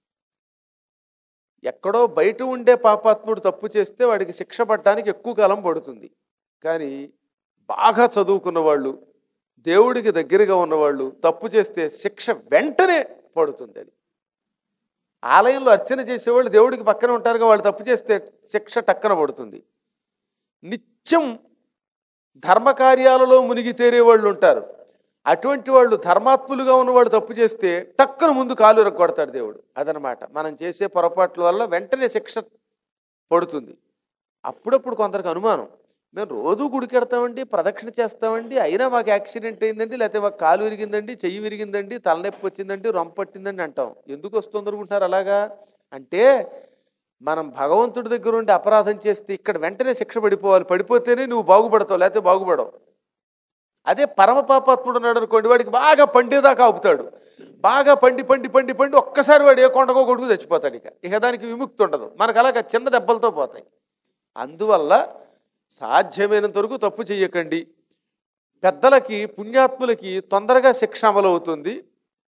ఎక్కడో బయట ఉండే పాపాత్ముడు తప్పు చేస్తే వాడికి శిక్ష పడటానికి ఎక్కువ కాలం పడుతుంది కానీ బాగా చదువుకున్న వాళ్ళు దేవుడికి దగ్గరగా ఉన్నవాళ్ళు తప్పు చేస్తే శిక్ష వెంటనే పడుతుంది అది ఆలయంలో అర్చన చేసేవాళ్ళు దేవుడికి పక్కన ఉంటారుగా వాళ్ళు తప్పు చేస్తే శిక్ష టక్కన పడుతుంది నిత్యం ధర్మకార్యాలలో మునిగి తేరే వాళ్ళు ఉంటారు అటువంటి వాళ్ళు ధర్మాత్ములుగా ఉన్నవాడు తప్పు చేస్తే టక్కున ముందు కాలు ఇరగొడతాడు దేవుడు అదనమాట మనం చేసే పొరపాట్ల వల్ల వెంటనే శిక్ష పడుతుంది అప్పుడప్పుడు కొందరికి అనుమానం మేము రోజు గుడికెడతామండి ప్రదక్షిణ చేస్తామండి అయినా మాకు యాక్సిడెంట్ అయిందండి లేకపోతే మాకు కాలు విరిగిందండి చెయ్యి విరిగిందండి తలనొప్పి వచ్చిందండి రొంప పట్టిందండి అంటాం ఎందుకు వస్తుంది అనుకుంటున్నారు అలాగా అంటే మనం భగవంతుడి దగ్గర ఉండి అపరాధం చేస్తే ఇక్కడ వెంటనే శిక్ష పడిపోవాలి పడిపోతేనే నువ్వు బాగుపడతావు లేకపోతే బాగుపడవు అదే పరమ పాపాత్ముడు ఉన్నాడు అనుకోండి వాడికి బాగా పండేదాకా ఆపుతాడు బాగా పండి పండి పండి పండి ఒక్కసారి వాడు ఏ కొండకో కొడుకు చచ్చిపోతాడు ఇక ఇక దానికి విముక్తి ఉండదు మనకు అలాగ చిన్న దెబ్బలతో పోతాయి అందువల్ల సాధ్యమైనంత వరకు తప్పు చెయ్యకండి పెద్దలకి పుణ్యాత్ములకి తొందరగా శిక్ష అమలవుతుంది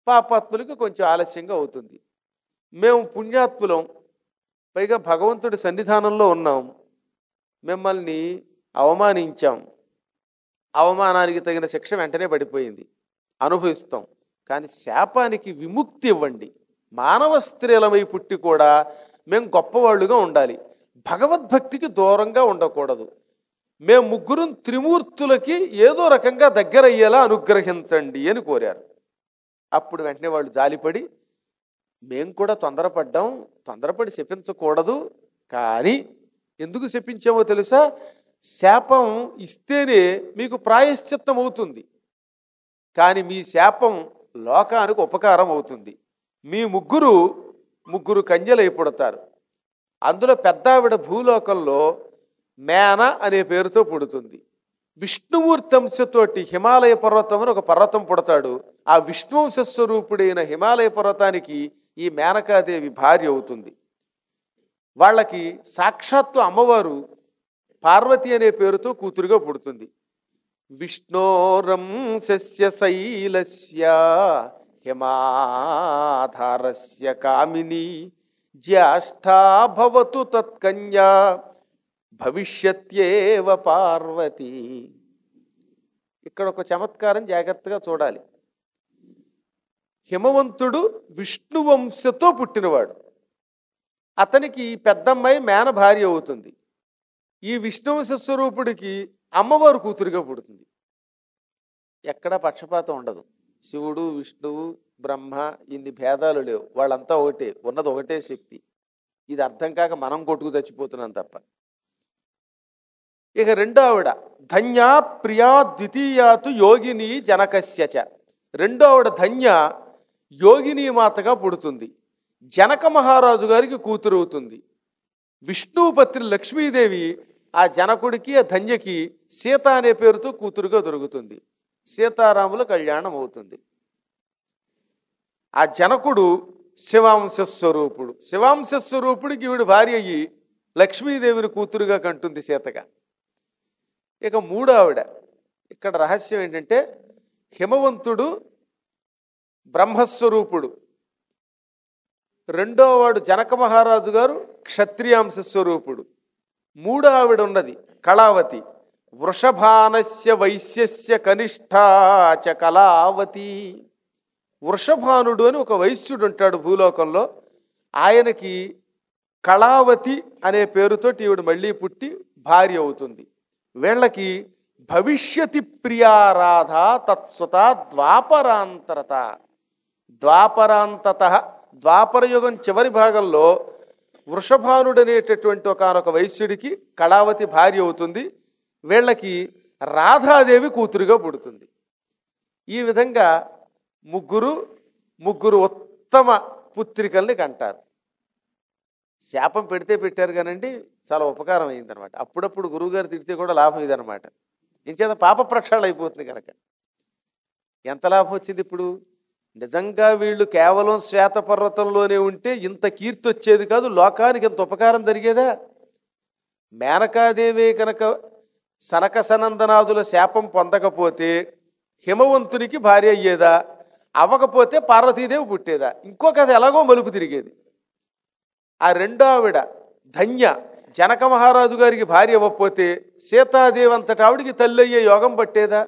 పాపాత్ములకి కొంచెం ఆలస్యంగా అవుతుంది మేము పుణ్యాత్ములం పైగా భగవంతుడి సన్నిధానంలో ఉన్నాం మిమ్మల్ని అవమానించాం అవమానానికి తగిన శిక్ష వెంటనే పడిపోయింది అనుభవిస్తాం కానీ శాపానికి విముక్తి ఇవ్వండి మానవ స్త్రీలమై పుట్టి కూడా మేము గొప్పవాళ్ళుగా ఉండాలి భగవద్భక్తికి దూరంగా ఉండకూడదు మేము ముగ్గురు త్రిమూర్తులకి ఏదో రకంగా దగ్గరయ్యేలా అనుగ్రహించండి అని కోరారు అప్పుడు వెంటనే వాళ్ళు జాలిపడి మేము కూడా తొందరపడ్డాం తొందరపడి శపించకూడదు కానీ ఎందుకు శపించామో తెలుసా శాపం ఇస్తేనే మీకు ప్రాయశ్చిత్తం అవుతుంది కానీ మీ శాపం లోకానికి ఉపకారం అవుతుంది మీ ముగ్గురు ముగ్గురు కన్యలై పుడతారు అందులో పెద్దావిడ భూలోకంలో మేన అనే పేరుతో పుడుతుంది విష్ణుమూర్తి అంశతోటి హిమాలయ పర్వతం అని ఒక పర్వతం పుడతాడు ఆ విష్ణువంశ స్వరూపుడైన హిమాలయ పర్వతానికి ఈ మేనకాదేవి భార్య అవుతుంది వాళ్ళకి సాక్షాత్తు అమ్మవారు పార్వతి అనే పేరుతో కూతురుగా పుడుతుంది విష్ణోరం శస్య శైలస్య హిమాధారస్య కామిని జ్యేష్ఠా భవతు తత్కన్యా భవిష్యత్యేవ పార్వతి ఇక్కడ ఒక చమత్కారం జాగ్రత్తగా చూడాలి హిమవంతుడు విష్ణువంశతో పుట్టినవాడు అతనికి ఈ పెద్దమ్మాయి మేన భార్య అవుతుంది ఈ విష్ణువంశ స్వరూపుడికి అమ్మవారు కూతురుగా పుడుతుంది ఎక్కడా పక్షపాతం ఉండదు శివుడు విష్ణువు బ్రహ్మ ఇన్ని భేదాలు లేవు వాళ్ళంతా ఒకటే ఉన్నది ఒకటే శక్తి ఇది అర్థం కాక మనం కొట్టుకు చచ్చిపోతున్నాం తప్ప ఇక రెండో ఆవిడ ధన్యా ప్రియా ద్వితీయాతు యోగిని జనకస్యచ రెండో ఆవిడ ధన్య యోగిని మాతగా పుడుతుంది జనక మహారాజు గారికి కూతురు అవుతుంది విష్ణువు పత్రి లక్ష్మీదేవి ఆ జనకుడికి ఆ ధన్యకి సీత అనే పేరుతో కూతురుగా దొరుకుతుంది సీతారాముల కళ్యాణం అవుతుంది ఆ జనకుడు శివాంశ స్వరూపుడు శివాంశ స్వరూపుడికి ఈవిడ భార్య అయ్యి లక్ష్మీదేవిని కూతురుగా కంటుంది సీతగా ఇక మూడో ఆవిడ ఇక్కడ రహస్యం ఏంటంటే హిమవంతుడు బ్రహ్మస్వరూపుడు రెండో వాడు జనక మహారాజు గారు క్షత్రియాంశ స్వరూపుడు మూడో ఆవిడ ఉన్నది కళావతి వృషభానస్య వైశ్యస్య కనిష్టాచ కళావతి వృషభానుడు అని ఒక వైశ్యుడు ఉంటాడు భూలోకంలో ఆయనకి కళావతి అనే పేరుతోటి ఈవిడ మళ్ళీ పుట్టి భార్య అవుతుంది వీళ్ళకి భవిష్యతి ప్రియారాధ తత్సుత ద్వాపరాంతరత ద్వాపరాంతత ద్వాపరయుగం చివరి భాగంలో వృషభానుడు అనేటటువంటి ఒకనొక వైశ్యుడికి కళావతి భార్య అవుతుంది వీళ్ళకి రాధాదేవి కూతురుగా పుడుతుంది ఈ విధంగా ముగ్గురు ముగ్గురు ఉత్తమ పుత్రికల్ని కంటారు శాపం పెడితే పెట్టారు కానండి చాలా ఉపకారం అయిందనమాట అప్పుడప్పుడు గురువుగారు తిడితే కూడా లాభం ఇదనమాట ఇంచేత పాప ప్రక్షాళన అయిపోతుంది కనుక ఎంత లాభం వచ్చింది ఇప్పుడు నిజంగా వీళ్ళు కేవలం శ్వేతపర్వతంలోనే ఉంటే ఇంత కీర్తి వచ్చేది కాదు లోకానికి ఇంత ఉపకారం జరిగేదా మేనకాదేవి కనుక సనక సనందనాదుల శాపం పొందకపోతే హిమవంతునికి భార్య అయ్యేదా అవ్వకపోతే పార్వతీదేవి పుట్టేదా ఇంకో కథ ఎలాగో మలుపు తిరిగేది ఆ రెండో ఆవిడ ధన్య జనక మహారాజు గారికి భార్య అవ్వకపోతే సీతాదేవి అంతటి ఆవిడికి తల్లి అయ్యే యోగం పట్టేదా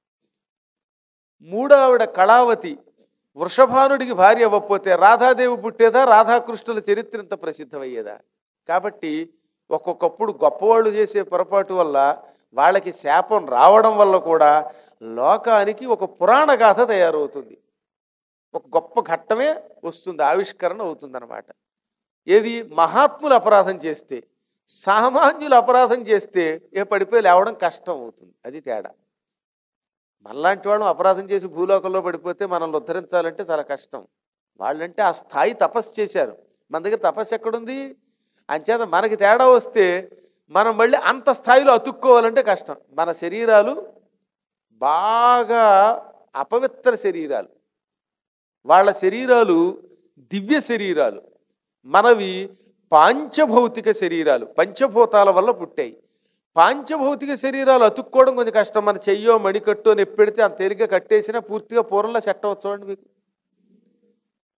మూడో ఆవిడ కళావతి వృషభానుడికి భార్య అవ్వకపోతే రాధాదేవి పుట్టేదా రాధాకృష్ణుల చరిత్ర ఇంత ప్రసిద్ధమయ్యేదా కాబట్టి ఒక్కొక్కప్పుడు గొప్పవాళ్ళు చేసే పొరపాటు వల్ల వాళ్ళకి శాపం రావడం వల్ల కూడా లోకానికి ఒక పురాణ గాథ తయారవుతుంది ఒక గొప్ప ఘట్టమే వస్తుంది ఆవిష్కరణ అవుతుందన్నమాట ఏది మహాత్ములు అపరాధం చేస్తే సామాన్యులు అపరాధం చేస్తే ఏ పడిపోయి లేవడం కష్టం అవుతుంది అది తేడా మనలాంటి వాళ్ళం అపరాధం చేసి భూలోకంలో పడిపోతే మనల్ని ఉద్ధరించాలంటే చాలా కష్టం వాళ్ళంటే ఆ స్థాయి తపస్సు చేశారు మన దగ్గర తపస్సు ఎక్కడుంది అంచేత మనకి తేడా వస్తే మనం మళ్ళీ అంత స్థాయిలో అతుక్కోవాలంటే కష్టం మన శరీరాలు బాగా అపవిత్ర శరీరాలు వాళ్ళ శరీరాలు దివ్య శరీరాలు మనవి పాంచభౌతిక శరీరాలు పంచభూతాల వల్ల పుట్టాయి పాంచభౌతిక శరీరాలు అతుక్కోవడం కొంచెం కష్టం మన చెయ్యో మణికట్టో నెప్పెడితే అంత తేలిగ్గా కట్టేసినా పూర్తిగా పూర్వంలో సెట్ అవ్వచ్చు చూడండి మీకు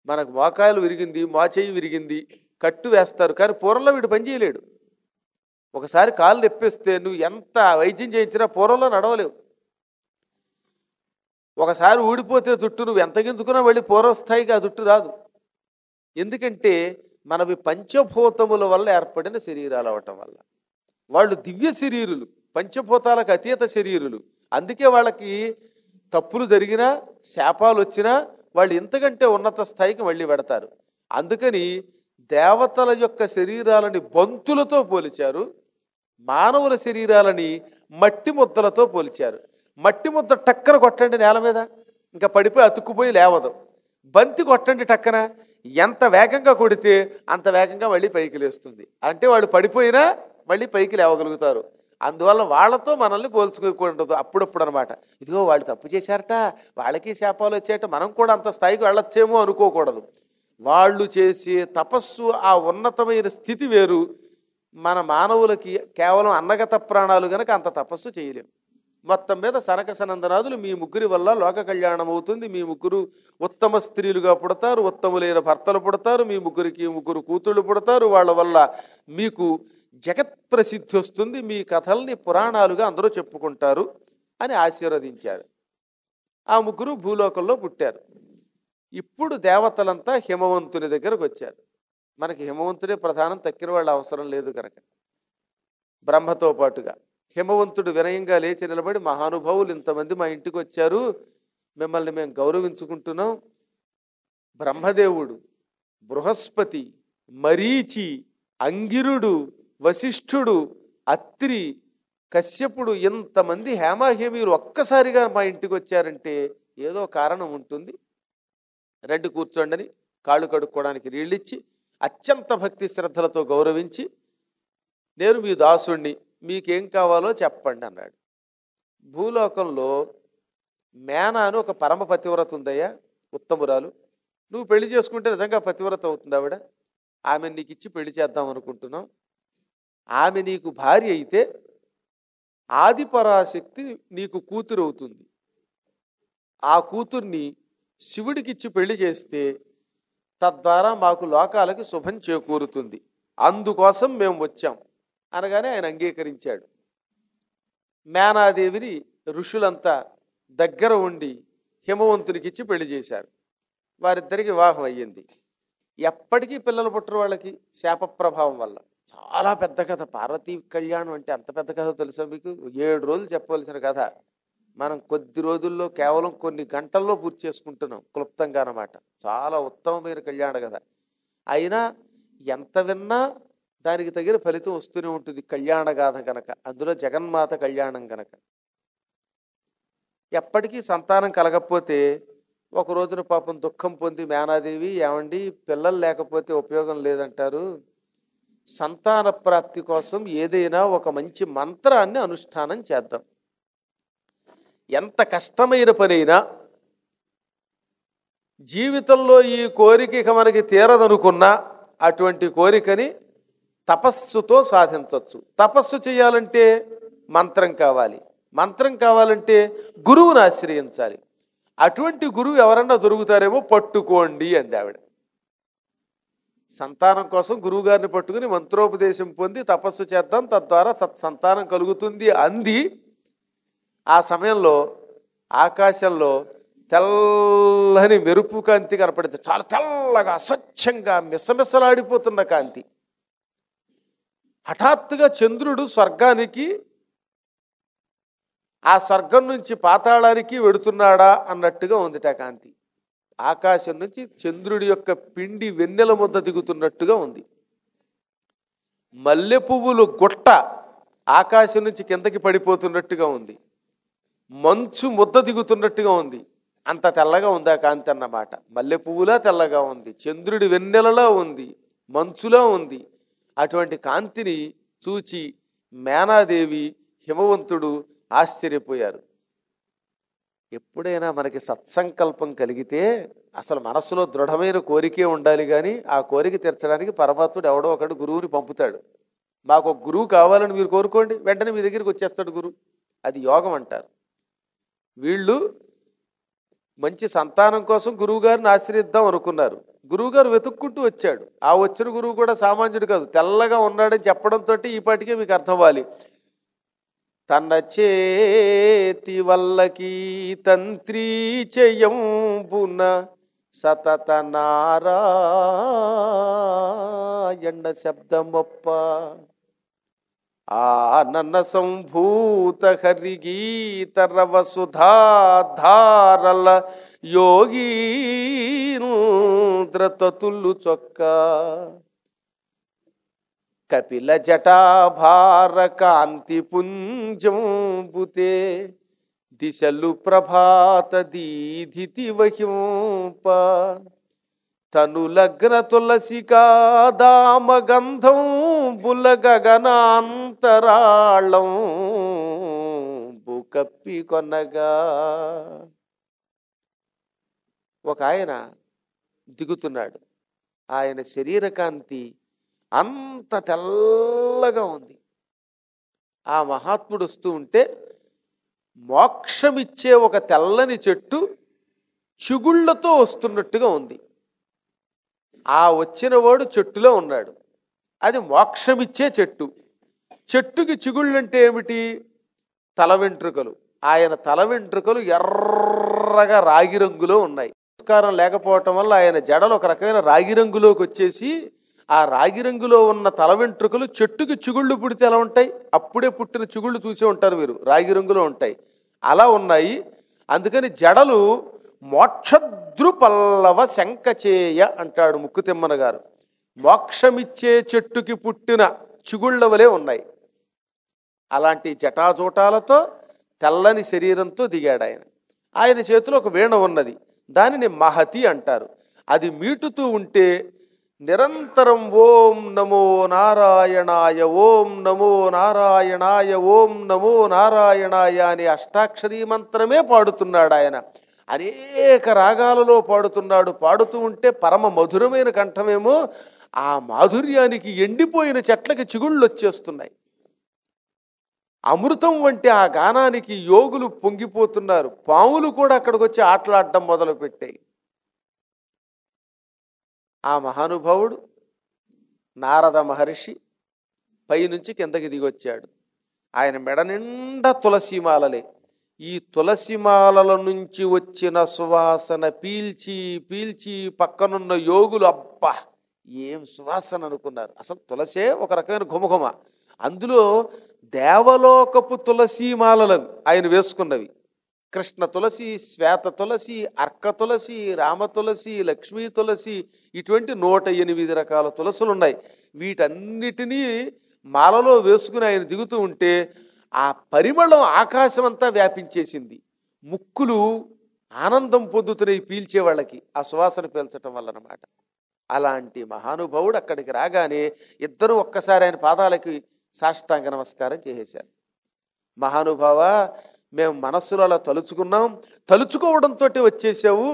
మనకు మోకాలు విరిగింది మోచేయి విరిగింది కట్టు వేస్తారు కానీ పూర్వంలో వీడు పని చేయలేడు ఒకసారి కాలు నొప్పిస్తే నువ్వు ఎంత వైద్యం చేయించినా పూర్వంలో నడవలేవు ఒకసారి ఊడిపోతే జుట్టు నువ్వు ఎంత గింజుకున్నా వెళ్ళి పూర్వస్థాయికి ఆ జుట్టు రాదు ఎందుకంటే మనవి పంచభూతముల వల్ల ఏర్పడిన శరీరాలు అవటం వల్ల వాళ్ళు దివ్య శరీరులు పంచభూతాలకు అతీత శరీరులు అందుకే వాళ్ళకి తప్పులు జరిగినా శాపాలు వచ్చినా వాళ్ళు ఇంతకంటే ఉన్నత స్థాయికి మళ్ళీ పెడతారు అందుకని దేవతల యొక్క శరీరాలని బంతులతో పోల్చారు మానవుల శరీరాలని మట్టి ముద్దలతో పోల్చారు మట్టి ముద్ద టక్కన కొట్టండి నేల మీద ఇంకా పడిపోయి అతుక్కుపోయి లేవదు బంతి కొట్టండి టక్కన ఎంత వేగంగా కొడితే అంత వేగంగా మళ్ళీ పైకి లేస్తుంది అంటే వాళ్ళు పడిపోయినా మళ్ళీ పైకి లేవగలుగుతారు అందువల్ల వాళ్ళతో మనల్ని పోల్చుకోకూడదు అప్పుడప్పుడు అనమాట ఇదిగో వాళ్ళు తప్పు చేశారట వాళ్ళకి శాపాలు వచ్చాయట మనం కూడా అంత స్థాయికి వెళ్ళొచ్చేమో అనుకోకూడదు వాళ్ళు చేసే తపస్సు ఆ ఉన్నతమైన స్థితి వేరు మన మానవులకి కేవలం అన్నగత ప్రాణాలు గనక అంత తపస్సు చేయలేం మొత్తం మీద సనక సనందనాదులు మీ ముగ్గురి వల్ల లోక కళ్యాణం అవుతుంది మీ ముగ్గురు ఉత్తమ స్త్రీలుగా పుడతారు ఉత్తములైన భర్తలు పుడతారు మీ ముగ్గురికి ముగ్గురు కూతుళ్ళు పుడతారు వాళ్ళ వల్ల మీకు జగత్ ప్రసిద్ధి వస్తుంది మీ కథల్ని పురాణాలుగా అందరూ చెప్పుకుంటారు అని ఆశీర్వదించారు ఆ ముగ్గురు భూలోకంలో పుట్టారు ఇప్పుడు దేవతలంతా హిమవంతుని దగ్గరకు వచ్చారు మనకి హిమవంతుడే ప్రధానం తక్కిన వాళ్ళ అవసరం లేదు కనుక బ్రహ్మతో పాటుగా హిమవంతుడు వినయంగా లేచి నిలబడి మహానుభావులు ఇంతమంది మా ఇంటికి వచ్చారు మిమ్మల్ని మేము గౌరవించుకుంటున్నాం బ్రహ్మదేవుడు బృహస్పతి మరీచి అంగిరుడు వశిష్ఠుడు అత్రి కశ్యపుడు ఇంతమంది హేమాహేమీలు ఒక్కసారిగా మా ఇంటికి వచ్చారంటే ఏదో కారణం ఉంటుంది రెడ్డి కూర్చోండని కాళ్ళు కడుక్కోవడానికి నీళ్ళిచ్చి అత్యంత భక్తి శ్రద్ధలతో గౌరవించి నేను మీ దాసుణ్ణి మీకేం కావాలో చెప్పండి అన్నాడు భూలోకంలో మేన అని ఒక పరమ పతివ్రత ఉందయ్యా ఉత్తమురాలు నువ్వు పెళ్లి చేసుకుంటే నిజంగా పతివ్రత అవుతుంది ఆవిడ ఆమె నీకు ఇచ్చి పెళ్లి చేద్దాం అనుకుంటున్నాం ఆమె నీకు భార్య అయితే ఆదిపరాశక్తి నీకు కూతురు అవుతుంది ఆ కూతుర్ని శివుడికిచ్చి పెళ్లి చేస్తే తద్వారా మాకు లోకాలకి శుభం చేకూరుతుంది అందుకోసం మేము వచ్చాం అనగానే ఆయన అంగీకరించాడు మేనాదేవిని ఋషులంతా దగ్గర ఉండి హిమవంతునికిచ్చి పెళ్లి చేశారు వారిద్దరికి వివాహం అయ్యింది ఎప్పటికీ పిల్లలు పుట్టరు వాళ్ళకి శాప ప్రభావం వల్ల చాలా పెద్ద కథ పార్వతీ కళ్యాణం అంటే అంత పెద్ద కథ తెలుసా మీకు ఏడు రోజులు చెప్పవలసిన కథ మనం కొద్ది రోజుల్లో కేవలం కొన్ని గంటల్లో పూర్తి చేసుకుంటున్నాం క్లుప్తంగా అన్నమాట చాలా ఉత్తమమైన కళ్యాణ కథ అయినా ఎంత విన్నా దానికి తగిన ఫలితం వస్తూనే ఉంటుంది కళ్యాణ గాథ కనుక అందులో జగన్మాత కళ్యాణం కనుక ఎప్పటికీ సంతానం కలగకపోతే ఒక రోజున పాపం దుఃఖం పొంది మేనాదేవి ఏమండి పిల్లలు లేకపోతే ఉపయోగం లేదంటారు సంతాన ప్రాప్తి కోసం ఏదైనా ఒక మంచి మంత్రాన్ని అనుష్ఠానం చేద్దాం ఎంత కష్టమైన పనైనా జీవితంలో ఈ కోరిక ఇక మనకి తీరదనుకున్నా అటువంటి కోరికని తపస్సుతో సాధించవచ్చు తపస్సు చేయాలంటే మంత్రం కావాలి మంత్రం కావాలంటే గురువుని ఆశ్రయించాలి అటువంటి గురువు ఎవరన్నా దొరుకుతారేమో పట్టుకోండి అంది ఆవిడ సంతానం కోసం గురువుగారిని పట్టుకుని మంత్రోపదేశం పొంది తపస్సు చేద్దాం తద్వారా సత్ సంతానం కలుగుతుంది అంది ఆ సమయంలో ఆకాశంలో తెల్లని మెరుపు కాంతి కనపడింది చాలా తెల్లగా స్వచ్ఛంగా మిసమిసలాడిపోతున్న కాంతి హఠాత్తుగా చంద్రుడు స్వర్గానికి ఆ స్వర్గం నుంచి పాతాళానికి వెడుతున్నాడా అన్నట్టుగా ఉందిట ఆ కాంతి ఆకాశం నుంచి చంద్రుడి యొక్క పిండి వెన్నెల ముద్ద దిగుతున్నట్టుగా ఉంది మల్లె పువ్వులు గుట్ట ఆకాశం నుంచి కిందకి పడిపోతున్నట్టుగా ఉంది మంచు ముద్ద దిగుతున్నట్టుగా ఉంది అంత తెల్లగా ఉంది ఆ కాంతి అన్నమాట మల్లె పువ్వులా తెల్లగా ఉంది చంద్రుడి వెన్నెలలా ఉంది మంచులా ఉంది అటువంటి కాంతిని చూచి మేనాదేవి హిమవంతుడు ఆశ్చర్యపోయారు ఎప్పుడైనా మనకి సత్సంకల్పం కలిగితే అసలు మనస్సులో దృఢమైన కోరికే ఉండాలి కానీ ఆ కోరిక తీర్చడానికి పరమాత్ముడు ఎవడో ఒకడు గురువుని పంపుతాడు మాకు ఒక గురువు కావాలని మీరు కోరుకోండి వెంటనే మీ దగ్గరికి వచ్చేస్తాడు గురువు అది యోగం అంటారు వీళ్ళు మంచి సంతానం కోసం గురువుగారిని ఆశ్రయిద్దాం అనుకున్నారు గురువుగారు వెతుక్కుంటూ వచ్చాడు ఆ వచ్చిన గురువు కూడా సామాన్యుడు కాదు తెల్లగా ఉన్నాడని చెప్పడంతో ఈ పాటికే మీకు అర్థం అవ్వాలి తన చేతి వల్లకి తంత్రి చెయ్యంబున సతత నారాయణ శబ్దమొప్ప ఆనన సంభూత హరిగీత రవ సుధాధారల యోగీంద్రతతులు చొక్క కపిల జటాభార కాంతి పుంజంబుతే దిశలు ప్రభాత దీధితి వహింప తనులగ్న తులసికాదామ గంధం బుల గగనాంతరాళం బుకప్పి కొనగా ఒక ఆయన దిగుతున్నాడు ఆయన శరీర కాంతి అంత తెల్లగా ఉంది ఆ మహాత్ముడు వస్తూ ఉంటే మోక్షమిచ్చే ఒక తెల్లని చెట్టు చిగుళ్ళతో వస్తున్నట్టుగా ఉంది ఆ వచ్చినవాడు చెట్టులో ఉన్నాడు అది మోక్షమిచ్చే చెట్టు చెట్టుకి చిగుళ్ళంటే ఏమిటి తల వెంట్రుకలు ఆయన తల వెంట్రుకలు ఎర్రగా రాగి రంగులో ఉన్నాయి సంస్కారం లేకపోవటం వల్ల ఆయన జడలు ఒక రకమైన రాగి రంగులోకి వచ్చేసి ఆ రాగి రంగులో ఉన్న తల వెంట్రుకలు చెట్టుకి చిగుళ్ళు పుడితే ఎలా ఉంటాయి అప్పుడే పుట్టిన చిగుళ్ళు చూసే ఉంటారు మీరు రాగి రంగులో ఉంటాయి అలా ఉన్నాయి అందుకని జడలు మోక్షద్రు పల్లవ శంఖచేయ అంటాడు ముక్కుతిమ్మన గారు మోక్షమిచ్చే చెట్టుకి పుట్టిన చిగుళ్ళ వలె ఉన్నాయి అలాంటి జటాజూటాలతో తెల్లని శరీరంతో దిగాడు ఆయన ఆయన చేతిలో ఒక వీణ ఉన్నది దానిని మహతి అంటారు అది మీటుతూ ఉంటే నిరంతరం ఓం నమో నారాయణాయ ఓం నమో నారాయణాయ ఓం నమో నారాయణాయ అనే అష్టాక్షరీ మంత్రమే పాడుతున్నాడు ఆయన అనేక రాగాలలో పాడుతున్నాడు పాడుతూ ఉంటే పరమ మధురమైన కంఠమేమో ఆ మాధుర్యానికి ఎండిపోయిన చెట్లకి చిగుళ్ళు వచ్చేస్తున్నాయి అమృతం వంటి ఆ గానానికి యోగులు పొంగిపోతున్నారు పాములు కూడా అక్కడికి వచ్చి ఆటలాడడం మొదలుపెట్టాయి ఆ మహానుభావుడు నారద మహర్షి పైనుంచి కిందకి దిగొచ్చాడు ఆయన మెడ నిండా తులసిమాలలే ఈ తులసిమాలల నుంచి వచ్చిన సువాసన పీల్చి పీల్చి పక్కనున్న యోగులు అబ్బా ఏం సువాసన అనుకున్నారు అసలు తులసే ఒక రకమైన ఘుమఘుమ అందులో దేవలోకపు తులసీమాలలు ఆయన వేసుకున్నవి కృష్ణ తులసి శ్వేత తులసి అర్క తులసి రామ తులసి లక్ష్మీ తులసి ఇటువంటి నూట ఎనిమిది రకాల తులసులు ఉన్నాయి వీటన్నిటినీ మాలలో వేసుకుని ఆయన దిగుతూ ఉంటే ఆ పరిమళం ఆకాశం అంతా వ్యాపించేసింది ముక్కులు ఆనందం పొందుతున్నాయి పీల్చే వాళ్ళకి ఆ సువాసన పీల్చటం వల్ల అన్నమాట అలాంటి మహానుభావుడు అక్కడికి రాగానే ఇద్దరు ఒక్కసారి ఆయన పాదాలకి సాష్టాంగ నమస్కారం చేసేశారు మహానుభావ మేము మనస్సులో అలా తలుచుకున్నాం తలుచుకోవడంతో వచ్చేసావు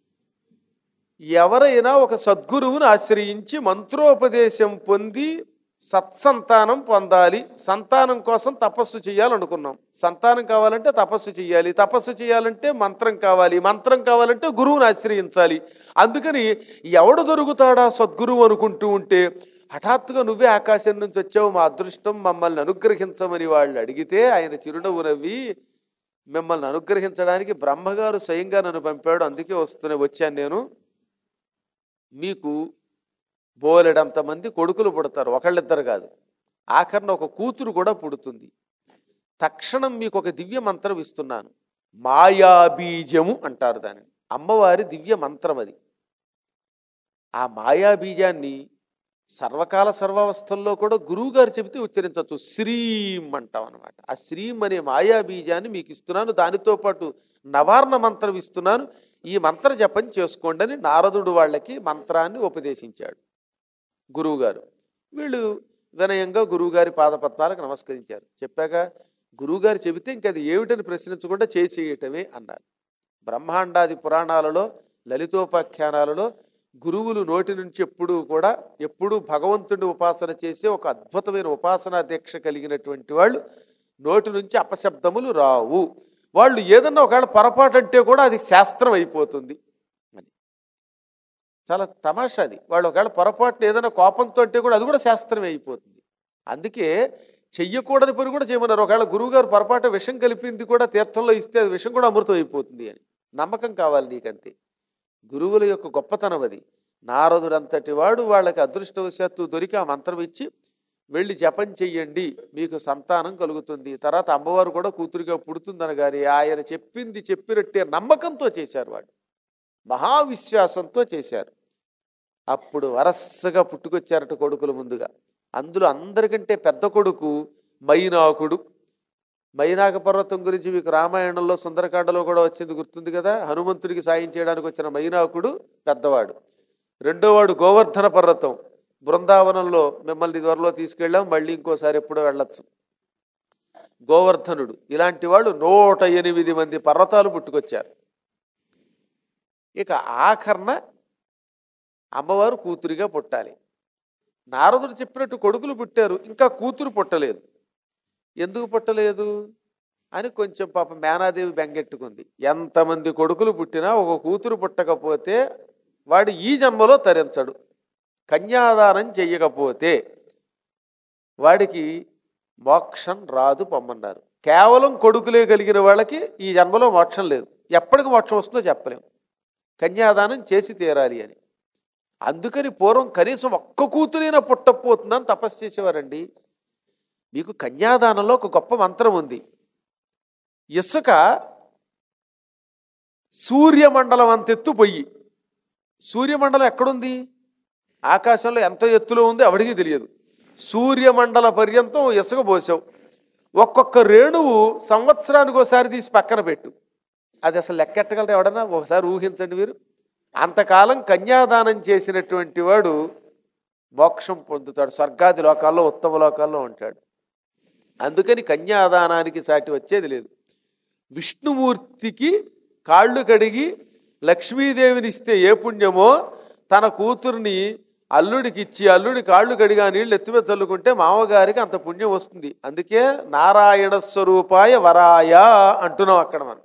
ఎవరైనా ఒక సద్గురువుని ఆశ్రయించి మంత్రోపదేశం పొంది సత్సంతానం పొందాలి సంతానం కోసం తపస్సు చేయాలనుకున్నాం సంతానం కావాలంటే తపస్సు చేయాలి తపస్సు చేయాలంటే మంత్రం కావాలి మంత్రం కావాలంటే గురువుని ఆశ్రయించాలి అందుకని ఎవడు దొరుకుతాడా సద్గురువు అనుకుంటూ ఉంటే హఠాత్తుగా నువ్వే ఆకాశం నుంచి వచ్చావు మా అదృష్టం మమ్మల్ని అనుగ్రహించమని వాళ్ళు అడిగితే ఆయన చిరునవ్వు నవ్వి మిమ్మల్ని అనుగ్రహించడానికి బ్రహ్మగారు స్వయంగా నన్ను పంపాడు అందుకే వస్తూనే వచ్చాను నేను మీకు బోలెడంత మంది కొడుకులు పుడతారు ఒకళ్ళిద్దరు కాదు ఆఖరణ ఒక కూతురు కూడా పుడుతుంది తక్షణం మీకు ఒక దివ్య మంత్రం ఇస్తున్నాను మాయాబీజము అంటారు దానిని అమ్మవారి దివ్య మంత్రం అది ఆ మాయాబీజాన్ని సర్వకాల సర్వావస్థల్లో కూడా గురువుగారు చెబితే ఉచ్చరించవచ్చు శ్రీం అంటాం అనమాట ఆ శ్రీం అనే మాయాబీజాన్ని మీకు ఇస్తున్నాను దానితో పాటు నవార్ణ మంత్రం ఇస్తున్నాను ఈ మంత్ర జపం చేసుకోండి అని నారదుడు వాళ్ళకి మంత్రాన్ని ఉపదేశించాడు గురువుగారు వీళ్ళు వినయంగా గురువుగారి పాదపద్మాలకు నమస్కరించారు చెప్పాక గురువుగారు చెబితే ఇంక అది ఏమిటని ప్రశ్నించకుండా చేసేయటమే అన్నారు బ్రహ్మాండాది పురాణాలలో లలితోపాఖ్యానాలలో గురువులు నోటి నుంచి ఎప్పుడూ కూడా ఎప్పుడూ భగవంతుడి ఉపాసన చేసే ఒక అద్భుతమైన ఉపాసనా దీక్ష కలిగినటువంటి వాళ్ళు నోటి నుంచి అపశబ్దములు రావు వాళ్ళు ఏదన్నా ఒకవేళ పొరపాటు అంటే కూడా అది శాస్త్రం అయిపోతుంది అని చాలా తమాషా అది వాళ్ళు ఒకవేళ పొరపాటున ఏదైనా కోపంతో అంటే కూడా అది కూడా శాస్త్రమే అయిపోతుంది అందుకే చెయ్యకూడని పని కూడా చేయమన్నారు ఒకవేళ గురువుగారు పొరపాటు విషం కలిపింది కూడా తీర్థంలో ఇస్తే అది విషం కూడా అమృతం అయిపోతుంది అని నమ్మకం కావాలి నీకంతే గురువుల యొక్క గొప్పతనం అది నారదుడంతటి వాడు వాళ్ళకి అదృష్టవశాత్తు దొరికి ఆ మంత్రం ఇచ్చి వెళ్ళి జపం చెయ్యండి మీకు సంతానం కలుగుతుంది తర్వాత అమ్మవారు కూడా కూతురిగా పుడుతుందని కానీ ఆయన చెప్పింది చెప్పినట్టే నమ్మకంతో చేశారు వాడు మహావిశ్వాసంతో చేశారు అప్పుడు వరసగా పుట్టుకొచ్చారట కొడుకులు ముందుగా అందులో అందరికంటే పెద్ద కొడుకు మైనాకుడు మైనాక పర్వతం గురించి మీకు రామాయణంలో సుందరకాండలో కూడా వచ్చింది గుర్తుంది కదా హనుమంతుడికి సాయం చేయడానికి వచ్చిన మైనాకుడు పెద్దవాడు రెండోవాడు గోవర్ధన పర్వతం బృందావనంలో మిమ్మల్ని త్వరలో తీసుకెళ్ళాం మళ్ళీ ఇంకోసారి ఎప్పుడో వెళ్ళొచ్చు గోవర్ధనుడు ఇలాంటి వాళ్ళు నూట ఎనిమిది మంది పర్వతాలు పుట్టుకొచ్చారు ఇక ఆఖరణ అమ్మవారు కూతురిగా పుట్టాలి నారదుడు చెప్పినట్టు కొడుకులు పుట్టారు ఇంకా కూతురు పుట్టలేదు ఎందుకు పుట్టలేదు అని కొంచెం పాప మేనాదేవి బెంగెట్టుకుంది ఎంతమంది కొడుకులు పుట్టినా ఒక కూతురు పుట్టకపోతే వాడు ఈ జన్మలో తరించడు కన్యాదానం చెయ్యకపోతే వాడికి మోక్షం రాదు పొమ్మన్నారు కేవలం కొడుకులే కలిగిన వాళ్ళకి ఈ జన్మలో మోక్షం లేదు ఎప్పటికి మోక్షం వస్తుందో చెప్పలేం కన్యాదానం చేసి తీరాలి అని అందుకని పూర్వం కనీసం ఒక్క కూతురైనా పుట్టకపోతుందని తపస్సు చేసేవారండి మీకు కన్యాదానంలో ఒక గొప్ప మంత్రం ఉంది ఇసుక సూర్యమండలం అంతెత్తు పొయ్యి సూర్యమండలం ఎక్కడుంది ఆకాశంలో ఎంత ఎత్తులో ఉంది ఎవడికి తెలియదు సూర్యమండల పర్యంతం ఇసుక పోసావు ఒక్కొక్క రేణువు సంవత్సరానికి ఒకసారి తీసి పక్కన పెట్టు అది అసలు లెక్కెట్టగలరు ఎవడన్నా ఒకసారి ఊహించండి మీరు అంతకాలం కన్యాదానం చేసినటువంటి వాడు మోక్షం పొందుతాడు స్వర్గాది లోకాల్లో ఉత్తమ లోకాల్లో ఉంటాడు అందుకని కన్యాదానానికి సాటి వచ్చేది లేదు విష్ణుమూర్తికి కాళ్ళు కడిగి లక్ష్మీదేవిని ఇస్తే ఏ పుణ్యమో తన కూతుర్ని అల్లుడికి ఇచ్చి అల్లుడి కాళ్ళు కడిగా నీళ్ళు ఎత్తిమే చల్లుకుంటే మామగారికి అంత పుణ్యం వస్తుంది అందుకే నారాయణ స్వరూపాయ వరాయ అంటున్నాం అక్కడ మనం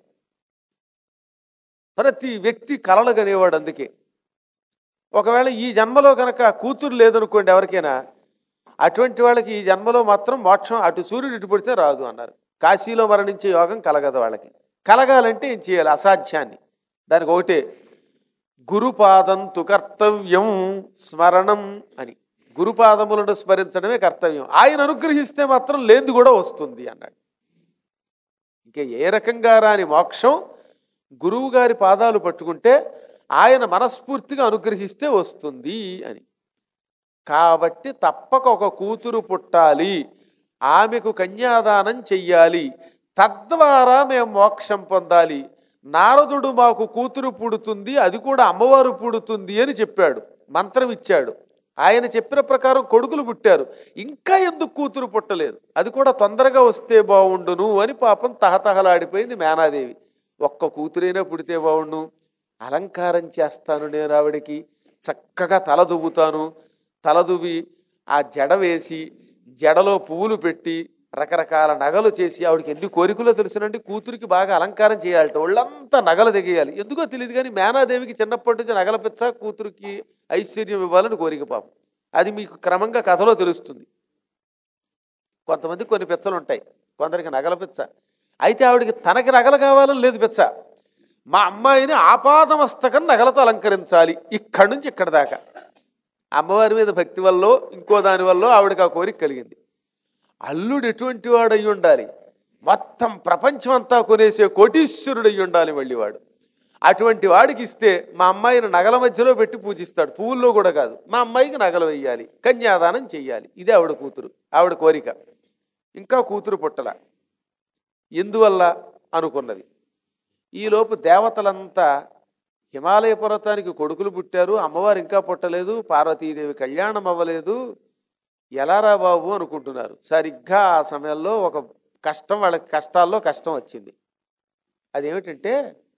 ప్రతి వ్యక్తి కలలు కనేవాడు అందుకే ఒకవేళ ఈ జన్మలో కనుక కూతురు లేదనుకోండి ఎవరికైనా అటువంటి వాళ్ళకి ఈ జన్మలో మాత్రం మోక్షం అటు సూర్యుడు ఇటు పడితే రాదు అన్నారు కాశీలో మరణించే యోగం కలగదు వాళ్ళకి కలగాలంటే ఏం చేయాలి అసాధ్యాన్ని దానికి ఒకటే గురుపాదం తు కర్తవ్యం స్మరణం అని గురుపాదములను స్మరించడమే కర్తవ్యం ఆయన అనుగ్రహిస్తే మాత్రం లేనిది కూడా వస్తుంది అన్నాడు ఇంకా ఏ రకంగా రాని మోక్షం గురువు గారి పాదాలు పట్టుకుంటే ఆయన మనస్ఫూర్తిగా అనుగ్రహిస్తే వస్తుంది అని కాబట్టి తప్పక ఒక కూతురు పుట్టాలి ఆమెకు కన్యాదానం చెయ్యాలి తద్వారా మేము మోక్షం పొందాలి నారదుడు మాకు కూతురు పుడుతుంది అది కూడా అమ్మవారు పుడుతుంది అని చెప్పాడు మంత్రం ఇచ్చాడు ఆయన చెప్పిన ప్రకారం కొడుకులు పుట్టారు ఇంకా ఎందుకు కూతురు పుట్టలేదు అది కూడా తొందరగా వస్తే బాగుండును అని పాపం తహతహలాడిపోయింది మేనాదేవి ఒక్క కూతురైనా పుడితే బాగుండు అలంకారం చేస్తాను నేను ఆవిడకి చక్కగా తల దువ్వుతాను తల దువ్వి ఆ జడ వేసి జడలో పువ్వులు పెట్టి రకరకాల నగలు చేసి ఆవిడకి ఎన్ని కోరికలో తెలుసునండి కూతురికి బాగా అలంకారం చేయాలట ఒళ్ళంతా నగలు దిగేయాలి ఎందుకో తెలియదు కానీ మేనాదేవికి చిన్నప్పటి నుంచి నగల పిచ్చ కూతురికి ఐశ్వర్యం ఇవ్వాలని కోరిక పాపం అది మీకు క్రమంగా కథలో తెలుస్తుంది కొంతమంది కొన్ని పిచ్చలు ఉంటాయి కొందరికి నగల పిచ్చ అయితే ఆవిడకి తనకి నగలు కావాలని లేదు పిచ్చ మా అమ్మాయిని ఆపాదమస్తకం నగలతో అలంకరించాలి ఇక్కడి నుంచి ఇక్కడ దాకా అమ్మవారి మీద భక్తి వల్ల ఇంకో దాని వల్ల ఆవిడకి ఆ కోరిక కలిగింది అల్లుడు ఎటువంటి వాడు అయి ఉండాలి మొత్తం ప్రపంచం అంతా కొనేసే కోటీశ్వరుడు అయి ఉండాలి మళ్ళీ వాడు అటువంటి వాడికి ఇస్తే మా అమ్మాయిని నగల మధ్యలో పెట్టి పూజిస్తాడు పువ్వుల్లో కూడా కాదు మా అమ్మాయికి నగలు వేయాలి కన్యాదానం చెయ్యాలి ఇదే ఆవిడ కూతురు ఆవిడ కోరిక ఇంకా కూతురు పుట్టల ఎందువల్ల అనుకున్నది ఈలోపు దేవతలంతా హిమాలయ పర్వతానికి కొడుకులు పుట్టారు అమ్మవారు ఇంకా పుట్టలేదు పార్వతీదేవి కళ్యాణం అవ్వలేదు ఎలారా బాబు అనుకుంటున్నారు సరిగ్గా ఆ సమయంలో ఒక కష్టం వాళ్ళకి కష్టాల్లో కష్టం వచ్చింది అదేమిటంటే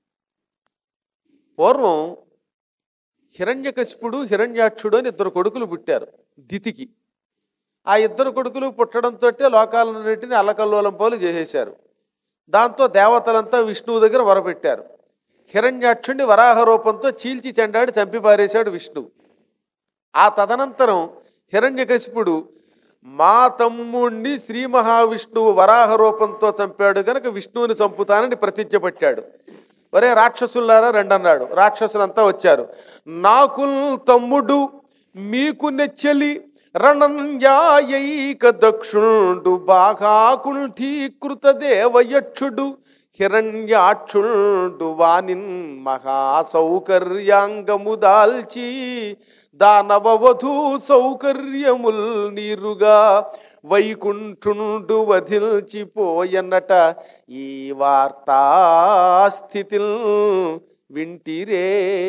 పూర్వం హిరణ్యకశిపుడు హిరణ్యాక్షుడు అని ఇద్దరు కొడుకులు పుట్టారు దితికి ఆ ఇద్దరు కొడుకులు పుట్టడంతో లోకాలన్నింటినీ అల్లకల్లోలం పోలు చేసేశారు దాంతో దేవతలంతా విష్ణువు దగ్గర వరపెట్టారు హిరణ్యాక్షుణ్ణి వరాహ రూపంతో చీల్చి చెండాడి చంపి పారేశాడు విష్ణువు ఆ తదనంతరం హిరణ్యకశిపుడు మా తమ్ముణ్ణి శ్రీ మహావిష్ణువు వరాహ రూపంతో చంపాడు గనక విష్ణువుని చంపుతానని ప్రతిజ్ఞ పట్టాడు ఒరే రాక్షసులారా రెండన్నాడు రాక్షసులంతా వచ్చారు నాకు తమ్ముడు మీకు నెచ్చలి రణన్యాయైక దక్షుణుడు బాగా కుల్ఠీకృత దేవయక్షుడు హిరణ్యాక్షుడు వానిన్ మహాసౌకర్యాంగము దాల్చి దానవవధూ సౌకర్యముల్ నీరుగా వైకుంఠుండు వధిల్చిపోయన్నట ఈ వార్తాస్థితిల్ వింటిరే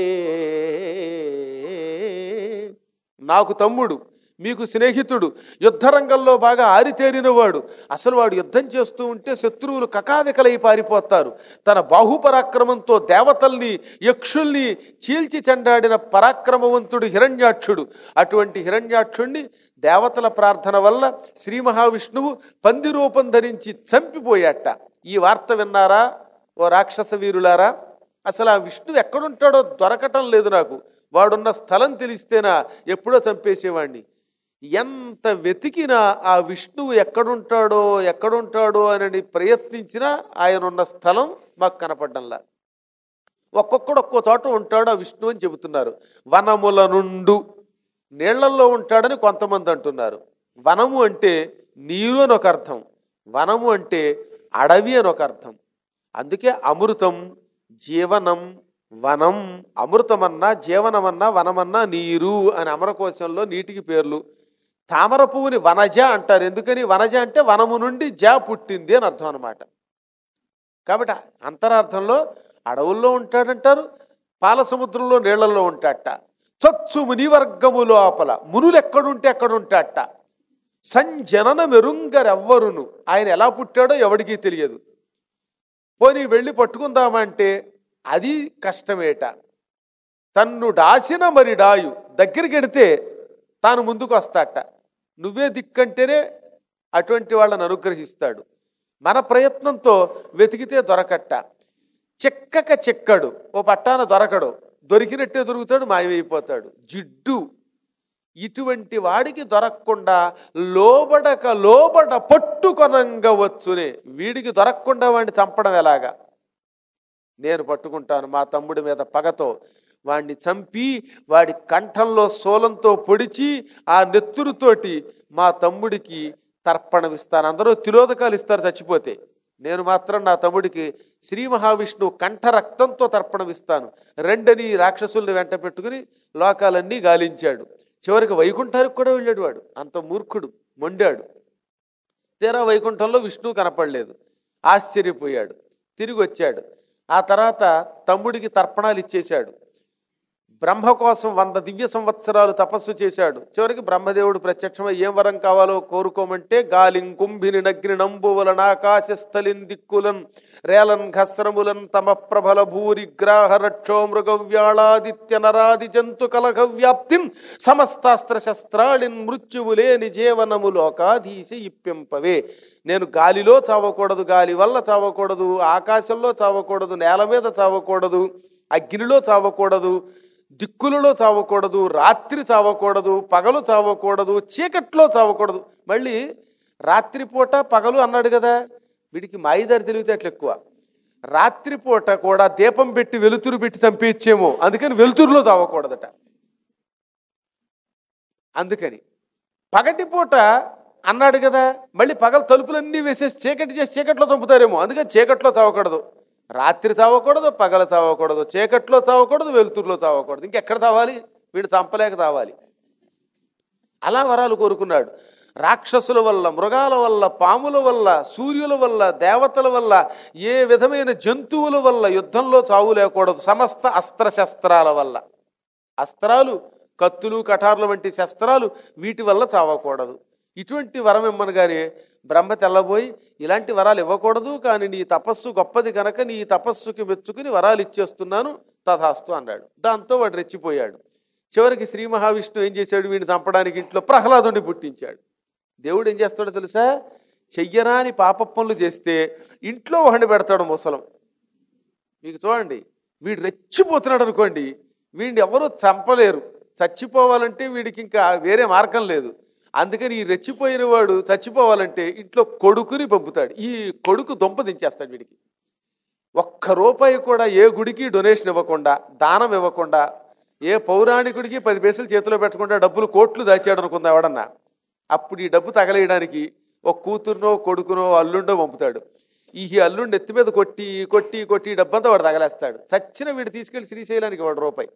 నాకు తమ్ముడు మీకు స్నేహితుడు యుద్ధరంగంలో బాగా ఆరితేరినవాడు అసలు వాడు యుద్ధం చేస్తూ ఉంటే శత్రువులు కకావికలై పారిపోతారు తన బాహుపరాక్రమంతో దేవతల్ని యక్షుల్ని చీల్చి చెండాడిన పరాక్రమవంతుడు హిరణ్యాక్షుడు అటువంటి హిరణ్యాక్షుణ్ణి దేవతల ప్రార్థన వల్ల శ్రీ మహావిష్ణువు పంది రూపం ధరించి చంపిపోయాట ఈ వార్త విన్నారా ఓ రాక్షస వీరులారా అసలు ఆ విష్ణువు ఎక్కడుంటాడో దొరకటం లేదు నాకు వాడున్న స్థలం తెలిస్తేనా ఎప్పుడో చంపేసేవాణ్ణి ఎంత వెతికినా ఆ విష్ణువు ఎక్కడుంటాడో ఎక్కడుంటాడో అని ప్రయత్నించినా ఆయన ఉన్న స్థలం మాకు కనపడ్డంలా ఒక్కొక్కడు ఒక్కో చోట ఉంటాడు ఆ విష్ణువు అని చెబుతున్నారు వనముల నుండు నీళ్లల్లో ఉంటాడని కొంతమంది అంటున్నారు వనము అంటే నీరు అని ఒక అర్థం వనము అంటే అడవి అని ఒక అర్థం అందుకే అమృతం జీవనం వనం అమృతమన్నా జీవనమన్నా వనమన్నా నీరు అని అమరకోశంలో నీటికి పేర్లు తామర పువ్వుని వనజ అంటారు ఎందుకని వనజ అంటే వనము నుండి జ పుట్టింది అని అర్థం అనమాట కాబట్టి అంతరార్థంలో అడవుల్లో ఉంటాడంటారు పాల సముద్రంలో నీళ్లలో ఉంటాడట చచ్చు మునివర్గము లోపల మునులు ఎక్కడుంటే అక్కడ ఉంటాడట సంజనన మెరుంగరెవ్వరును ఆయన ఎలా పుట్టాడో ఎవడికి తెలియదు పోనీ వెళ్ళి పట్టుకుందామంటే అది కష్టమేట తన్ను డాసిన మరి డాయు దగ్గరికి ఎడితే తాను ముందుకు వస్తాట నువ్వే దిక్కంటేనే అటువంటి వాళ్ళని అనుగ్రహిస్తాడు మన ప్రయత్నంతో వెతికితే దొరకట్ట చెక్కక చెక్కడు ఓ పట్టాన దొరకడు దొరికినట్టే దొరుకుతాడు మాయమైపోతాడు జిడ్డు ఇటువంటి వాడికి దొరకకుండా లోబడక లోబడ పట్టుకొనంగవచ్చునే వీడికి దొరకకుండా వాడిని చంపడం ఎలాగా నేను పట్టుకుంటాను మా తమ్ముడి మీద పగతో వాడిని చంపి వాడి కంఠంలో సోలంతో పొడిచి ఆ నెత్తురుతోటి మా తమ్ముడికి తర్పణమిస్తాను అందరూ తిలోదకాలు ఇస్తారు చచ్చిపోతే నేను మాత్రం నా తమ్ముడికి శ్రీ మహావిష్ణువు కంఠ రక్తంతో తర్పణమిస్తాను రెండని రాక్షసుల్ని వెంట పెట్టుకుని లోకాలన్నీ గాలించాడు చివరికి వైకుంఠానికి కూడా వెళ్ళాడు వాడు అంత మూర్ఖుడు మొండాడు తీరా వైకుంఠంలో విష్ణువు కనపడలేదు ఆశ్చర్యపోయాడు తిరిగి వచ్చాడు ఆ తర్వాత తమ్ముడికి తర్పణాలు ఇచ్చేశాడు బ్రహ్మ కోసం వంద దివ్య సంవత్సరాలు తపస్సు చేశాడు చివరికి బ్రహ్మదేవుడు ప్రత్యక్షమై ఏం వరం కావాలో కోరుకోమంటే గాలిం కుంభిని నగ్ని నంబువలన ఆకాశస్థలిన్ దిక్కులన్ రేలన్ ఘస్రములన్ తమ ప్రభల భూరి గ్రాహ రక్షో మృగవ్యాళాదిత్య నరాది జంతు కలఘ వ్యాప్తిన్ సమస్తాస్త్ర శస్త్రాళిన్ మృత్యువు లేని జీవనము లోకాధీశ ఇప్పింపవే నేను గాలిలో చావకూడదు గాలి వల్ల చావకూడదు ఆకాశంలో చావకూడదు నేల మీద చావకూడదు అగ్నిలో చావకూడదు దిక్కులలో చావకూడదు రాత్రి చావకూడదు పగలు చావకూడదు చీకట్లో చావకూడదు మళ్ళీ రాత్రిపూట పగలు అన్నాడు కదా వీడికి మాయిదారి తెలివితేటలు ఎక్కువ రాత్రిపూట కూడా దీపం పెట్టి వెలుతురు పెట్టి చంపేచ్చేమో అందుకని వెలుతురులో చావకూడదట అందుకని పగటిపూట అన్నాడు కదా మళ్ళీ పగల తలుపులన్నీ వేసేసి చీకటి చేసి చీకట్లో చంపుతారేమో అందుకని చీకట్లో చావకూడదు రాత్రి చావకూడదు పగల చావకూడదు చీకట్లో చావకూడదు వెలుతురులో చావకూడదు ఇంకెక్కడ చావాలి వీడు చంపలేక చావాలి అలా వరాలు కోరుకున్నాడు రాక్షసుల వల్ల మృగాల వల్ల పాముల వల్ల సూర్యుల వల్ల దేవతల వల్ల ఏ విధమైన జంతువుల వల్ల యుద్ధంలో చావు లేకూడదు సమస్త అస్త్రశస్త్రాల వల్ల అస్త్రాలు కత్తులు కఠారులు వంటి శస్త్రాలు వీటి వల్ల చావకూడదు ఇటువంటి వరం ఇమ్మనగానే బ్రహ్మ తెల్లబోయి ఇలాంటి వరాలు ఇవ్వకూడదు కానీ నీ తపస్సు గొప్పది కనుక నీ తపస్సుకి మెచ్చుకుని వరాలు ఇచ్చేస్తున్నాను తథాస్తు అన్నాడు దాంతో వాడు రెచ్చిపోయాడు చివరికి శ్రీ మహావిష్ణువు ఏం చేశాడు వీడిని చంపడానికి ఇంట్లో ప్రహ్లాదుని పుట్టించాడు దేవుడు ఏం చేస్తాడో తెలుసా చెయ్యరాని పాప పనులు చేస్తే ఇంట్లో ఒకడిని పెడతాడు ముసలం మీకు చూడండి వీడు రెచ్చిపోతున్నాడు అనుకోండి వీడిని ఎవరూ చంపలేరు చచ్చిపోవాలంటే వీడికి ఇంకా వేరే మార్గం లేదు అందుకని ఈ రెచ్చిపోయిన వాడు చచ్చిపోవాలంటే ఇంట్లో కొడుకుని పంపుతాడు ఈ కొడుకు దొంప దించేస్తాడు వీడికి ఒక్క రూపాయి కూడా ఏ గుడికి డొనేషన్ ఇవ్వకుండా దానం ఇవ్వకుండా ఏ పౌరాణికుడికి పది పైసలు చేతిలో పెట్టకుండా డబ్బులు కోట్లు దాచాడు అనుకుందా ఎవడన్నా అప్పుడు ఈ డబ్బు తగలేయడానికి ఒక కూతురునో కొడుకునో అల్లుండో పంపుతాడు ఈ అల్లుండి ఎత్తి మీద కొట్టి కొట్టి కొట్టి ఈ డబ్బంతా వాడు తగలేస్తాడు చచ్చిన వీడు తీసుకెళ్లి శ్రీశైలానికి వాడు రూపాయి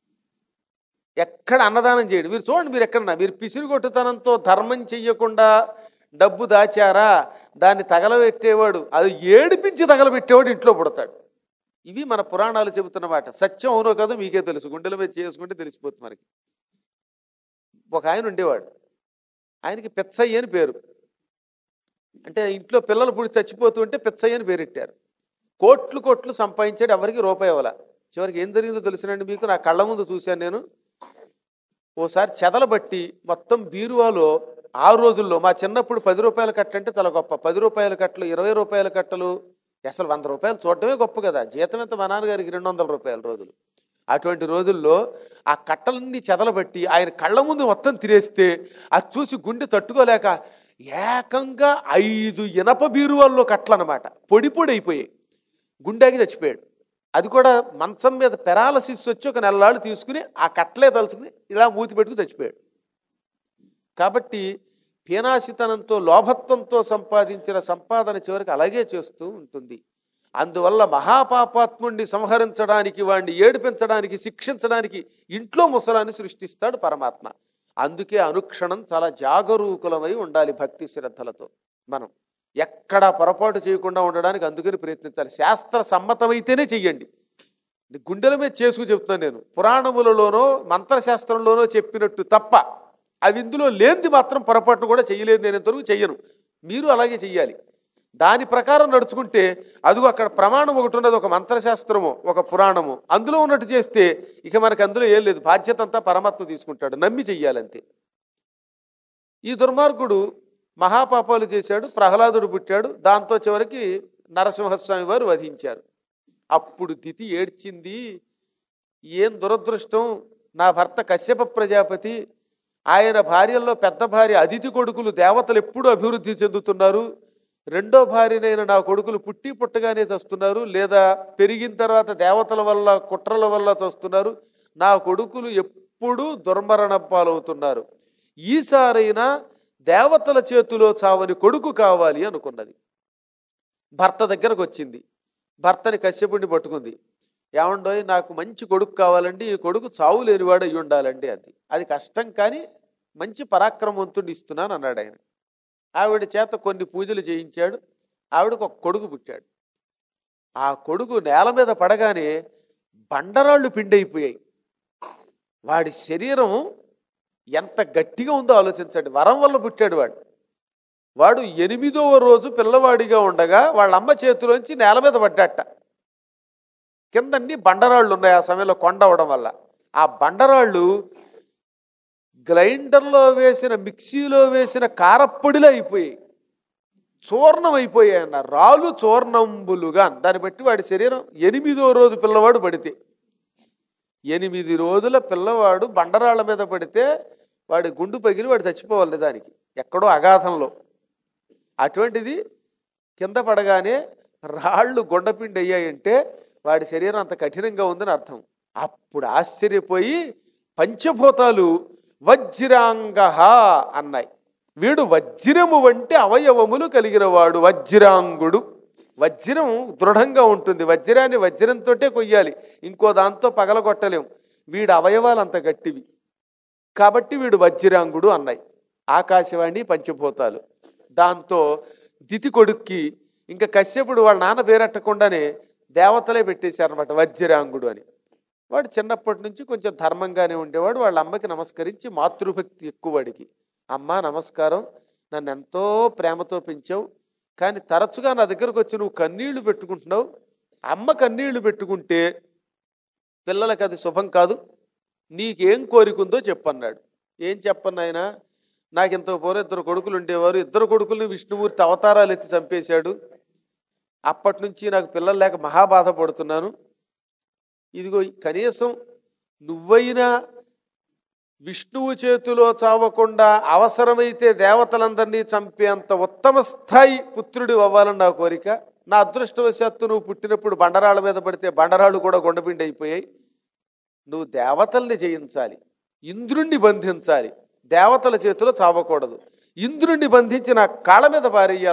ఎక్కడ అన్నదానం చేయడు మీరు చూడండి మీరు ఎక్కడన్నా మీరు పిసిరిగొట్టుతనంతో ధర్మం చెయ్యకుండా డబ్బు దాచారా దాన్ని తగలబెట్టేవాడు అది ఏడిపించి తగలబెట్టేవాడు ఇంట్లో పుడతాడు ఇవి మన పురాణాలు చెబుతున్న మాట సత్యం అవునో కాదో మీకే తెలుసు గుండెల మీద చేసుకుంటే తెలిసిపోతుంది మనకి ఒక ఆయన ఉండేవాడు ఆయనకి పెచ్చయ్య అని పేరు అంటే ఇంట్లో పిల్లలు పుడి చచ్చిపోతూ ఉంటే పెచ్చయ్య అని పేరెట్టారు కోట్లు కోట్లు సంపాదించాడు ఎవరికి రూపాయి ఇవ్వాల చివరికి ఏం జరిగిందో తెలిసినండి మీకు నా కళ్ళ ముందు చూశాను నేను ఓసారి చెదలబట్టి మొత్తం బీరువాలో ఆ రోజుల్లో మా చిన్నప్పుడు పది రూపాయల కట్ట అంటే చాలా గొప్ప పది రూపాయల కట్టలు ఇరవై రూపాయల కట్టలు అసలు వంద రూపాయలు చూడటమే గొప్ప కదా జీతం ఎంత మా నాన్నగారికి రెండు వందల రూపాయల రోజులు అటువంటి రోజుల్లో ఆ కట్టలన్నీ చెదలబట్టి ఆయన కళ్ళ ముందు మొత్తం తిరేస్తే అది చూసి గుండె తట్టుకోలేక ఏకంగా ఐదు ఇనప బీరువాల్లో కట్టలన్నమాట పొడి పొడి అయిపోయాయి గుండెకి చచ్చిపోయాడు అది కూడా మంచం మీద పెరాలసిస్ వచ్చి ఒక నెలలాళ్ళు తీసుకుని ఆ కట్టలే తలుచుకుని ఇలా మూతి పెట్టుకుని చచ్చిపోయాడు కాబట్టి పీనాసితనంతో లోభత్వంతో సంపాదించిన సంపాదన చివరికి అలాగే చేస్తూ ఉంటుంది అందువల్ల మహాపాపాత్ముణ్ణి సంహరించడానికి వాడిని ఏడిపించడానికి శిక్షించడానికి ఇంట్లో ముసలాన్ని సృష్టిస్తాడు పరమాత్మ అందుకే అనుక్షణం చాలా జాగరూకులమై ఉండాలి భక్తి శ్రద్ధలతో మనం ఎక్కడ పొరపాటు చేయకుండా ఉండడానికి అందుకని ప్రయత్నించాలి శాస్త్ర సమ్మతమైతేనే చెయ్యండి ఇది గుండెల మీద చేసుకు చెప్తున్నాను నేను పురాణములలోనో మంత్రశాస్త్రంలోనో చెప్పినట్టు తప్ప అవి ఇందులో లేనిది మాత్రం పొరపాటును కూడా చేయలేదు నేను ఇంతవరకు చెయ్యను మీరు అలాగే చెయ్యాలి దాని ప్రకారం నడుచుకుంటే అదిగో అక్కడ ప్రమాణం ఒకటి ఉన్నది ఒక మంత్రశాస్త్రము ఒక పురాణము అందులో ఉన్నట్టు చేస్తే ఇక మనకు అందులో ఏం లేదు బాధ్యత అంతా పరమాత్మ తీసుకుంటాడు నమ్మి చెయ్యాలంతే ఈ దుర్మార్గుడు మహాపాపాలు చేశాడు ప్రహ్లాదుడు పుట్టాడు దాంతో చివరికి నరసింహస్వామి వారు వధించారు అప్పుడు దితి ఏడ్చింది ఏం దురదృష్టం నా భర్త కశ్యప ప్రజాపతి ఆయన భార్యల్లో పెద్ద భార్య అతిథి కొడుకులు దేవతలు ఎప్పుడూ అభివృద్ధి చెందుతున్నారు రెండో భార్యనైన నా కొడుకులు పుట్టి పుట్టగానే చస్తున్నారు లేదా పెరిగిన తర్వాత దేవతల వల్ల కుట్రల వల్ల చస్తున్నారు నా కొడుకులు ఎప్పుడూ దుర్మరణ పాలవుతున్నారు ఈసారైనా దేవతల చేతిలో చావని కొడుకు కావాలి అనుకున్నది భర్త దగ్గరకు వచ్చింది భర్తని కశ్యపుడిని పట్టుకుంది ఏమండోయ్ నాకు మంచి కొడుకు కావాలండి ఈ కొడుకు చావు లేనివాడు అయి ఉండాలండి అది అది కష్టం కానీ మంచి పరాక్రమవంతుడిని ఇస్తున్నాను అన్నాడు ఆయన ఆవిడ చేత కొన్ని పూజలు చేయించాడు ఆవిడకు ఒక కొడుకు పుట్టాడు ఆ కొడుకు నేల మీద పడగానే బండరాళ్ళు పిండైపోయాయి వాడి శరీరం ఎంత గట్టిగా ఉందో ఆలోచించండి వరం వల్ల పుట్టాడు వాడు వాడు ఎనిమిదవ రోజు పిల్లవాడిగా ఉండగా వాళ్ళ అమ్మ చేతిలోంచి నేల మీద పడ్డాట కిందన్ని బండరాళ్ళు ఉన్నాయి ఆ సమయంలో కొండ అవడం వల్ల ఆ బండరాళ్ళు గ్రైండర్లో వేసిన మిక్సీలో వేసిన కారప్పొడిలో అయిపోయాయి చూర్ణం అయిపోయాయి అన్న రాళ్ళు చూర్ణంబులుగా దాన్ని బట్టి వాడి శరీరం ఎనిమిదో రోజు పిల్లవాడు పడితే ఎనిమిది రోజుల పిల్లవాడు బండరాళ్ళ మీద పడితే వాడి గుండు పగిలి వాడు చచ్చిపోవాలి దానికి ఎక్కడో అగాధంలో అటువంటిది కింద పడగానే రాళ్ళు గుండపిండి అయ్యాయంటే వాడి శరీరం అంత కఠినంగా ఉందని అర్థం అప్పుడు ఆశ్చర్యపోయి పంచభూతాలు వజ్రాంగ అన్నాయి వీడు వజ్రము వంటి అవయవములు కలిగిన వాడు వజ్రాంగుడు వజ్రం దృఢంగా ఉంటుంది వజ్రాన్ని వజ్రంతోటే కొయ్యాలి ఇంకో దాంతో పగలగొట్టలేం వీడి అవయవాలు అంత గట్టివి కాబట్టి వీడు వజ్రాంగుడు అన్నాయి ఆకాశవాణి పంచభూతాలు దాంతో దితి కొడుక్కి ఇంకా కశ్యపుడు వాళ్ళ నాన్న పేరెట్టకుండానే దేవతలే పెట్టేశారనమాట వజ్రాంగుడు అని వాడు చిన్నప్పటి నుంచి కొంచెం ధర్మంగానే ఉండేవాడు వాళ్ళ అమ్మకి నమస్కరించి మాతృభక్తి ఎక్కువ వాడికి అమ్మ నమస్కారం నన్ను ఎంతో ప్రేమతో పెంచావు కానీ తరచుగా నా దగ్గరకు వచ్చి నువ్వు కన్నీళ్లు పెట్టుకుంటున్నావు అమ్మ కన్నీళ్లు పెట్టుకుంటే పిల్లలకి అది శుభం కాదు నీకేం కోరికుందో చెప్పన్నాడు ఏం చెప్పను ఆయన నాకు ఇంత పూర్వం ఇద్దరు కొడుకులు ఉండేవారు ఇద్దరు కొడుకుల్ని విష్ణుమూర్తి అవతారాలు ఎత్తి చంపేశాడు అప్పటి నుంచి నాకు పిల్లలు లేక మహా బాధపడుతున్నాను ఇదిగో కనీసం నువ్వైనా విష్ణువు చేతిలో చావకుండా అవసరమైతే దేవతలందరినీ చంపేంత ఉత్తమ స్థాయి పుత్రుడు అవ్వాలని నా కోరిక నా అదృష్టవశాత్తు నువ్వు పుట్టినప్పుడు బండరాళ్ళ మీద పడితే బండరాళ్ళు కూడా గుండపిండి అయిపోయాయి నువ్వు దేవతల్ని జయించాలి ఇంద్రుణ్ణి బంధించాలి దేవతల చేతిలో చావకూడదు ఇంద్రుణ్ణి బంధించి నా కాళ్ళ మీద పారేయాలి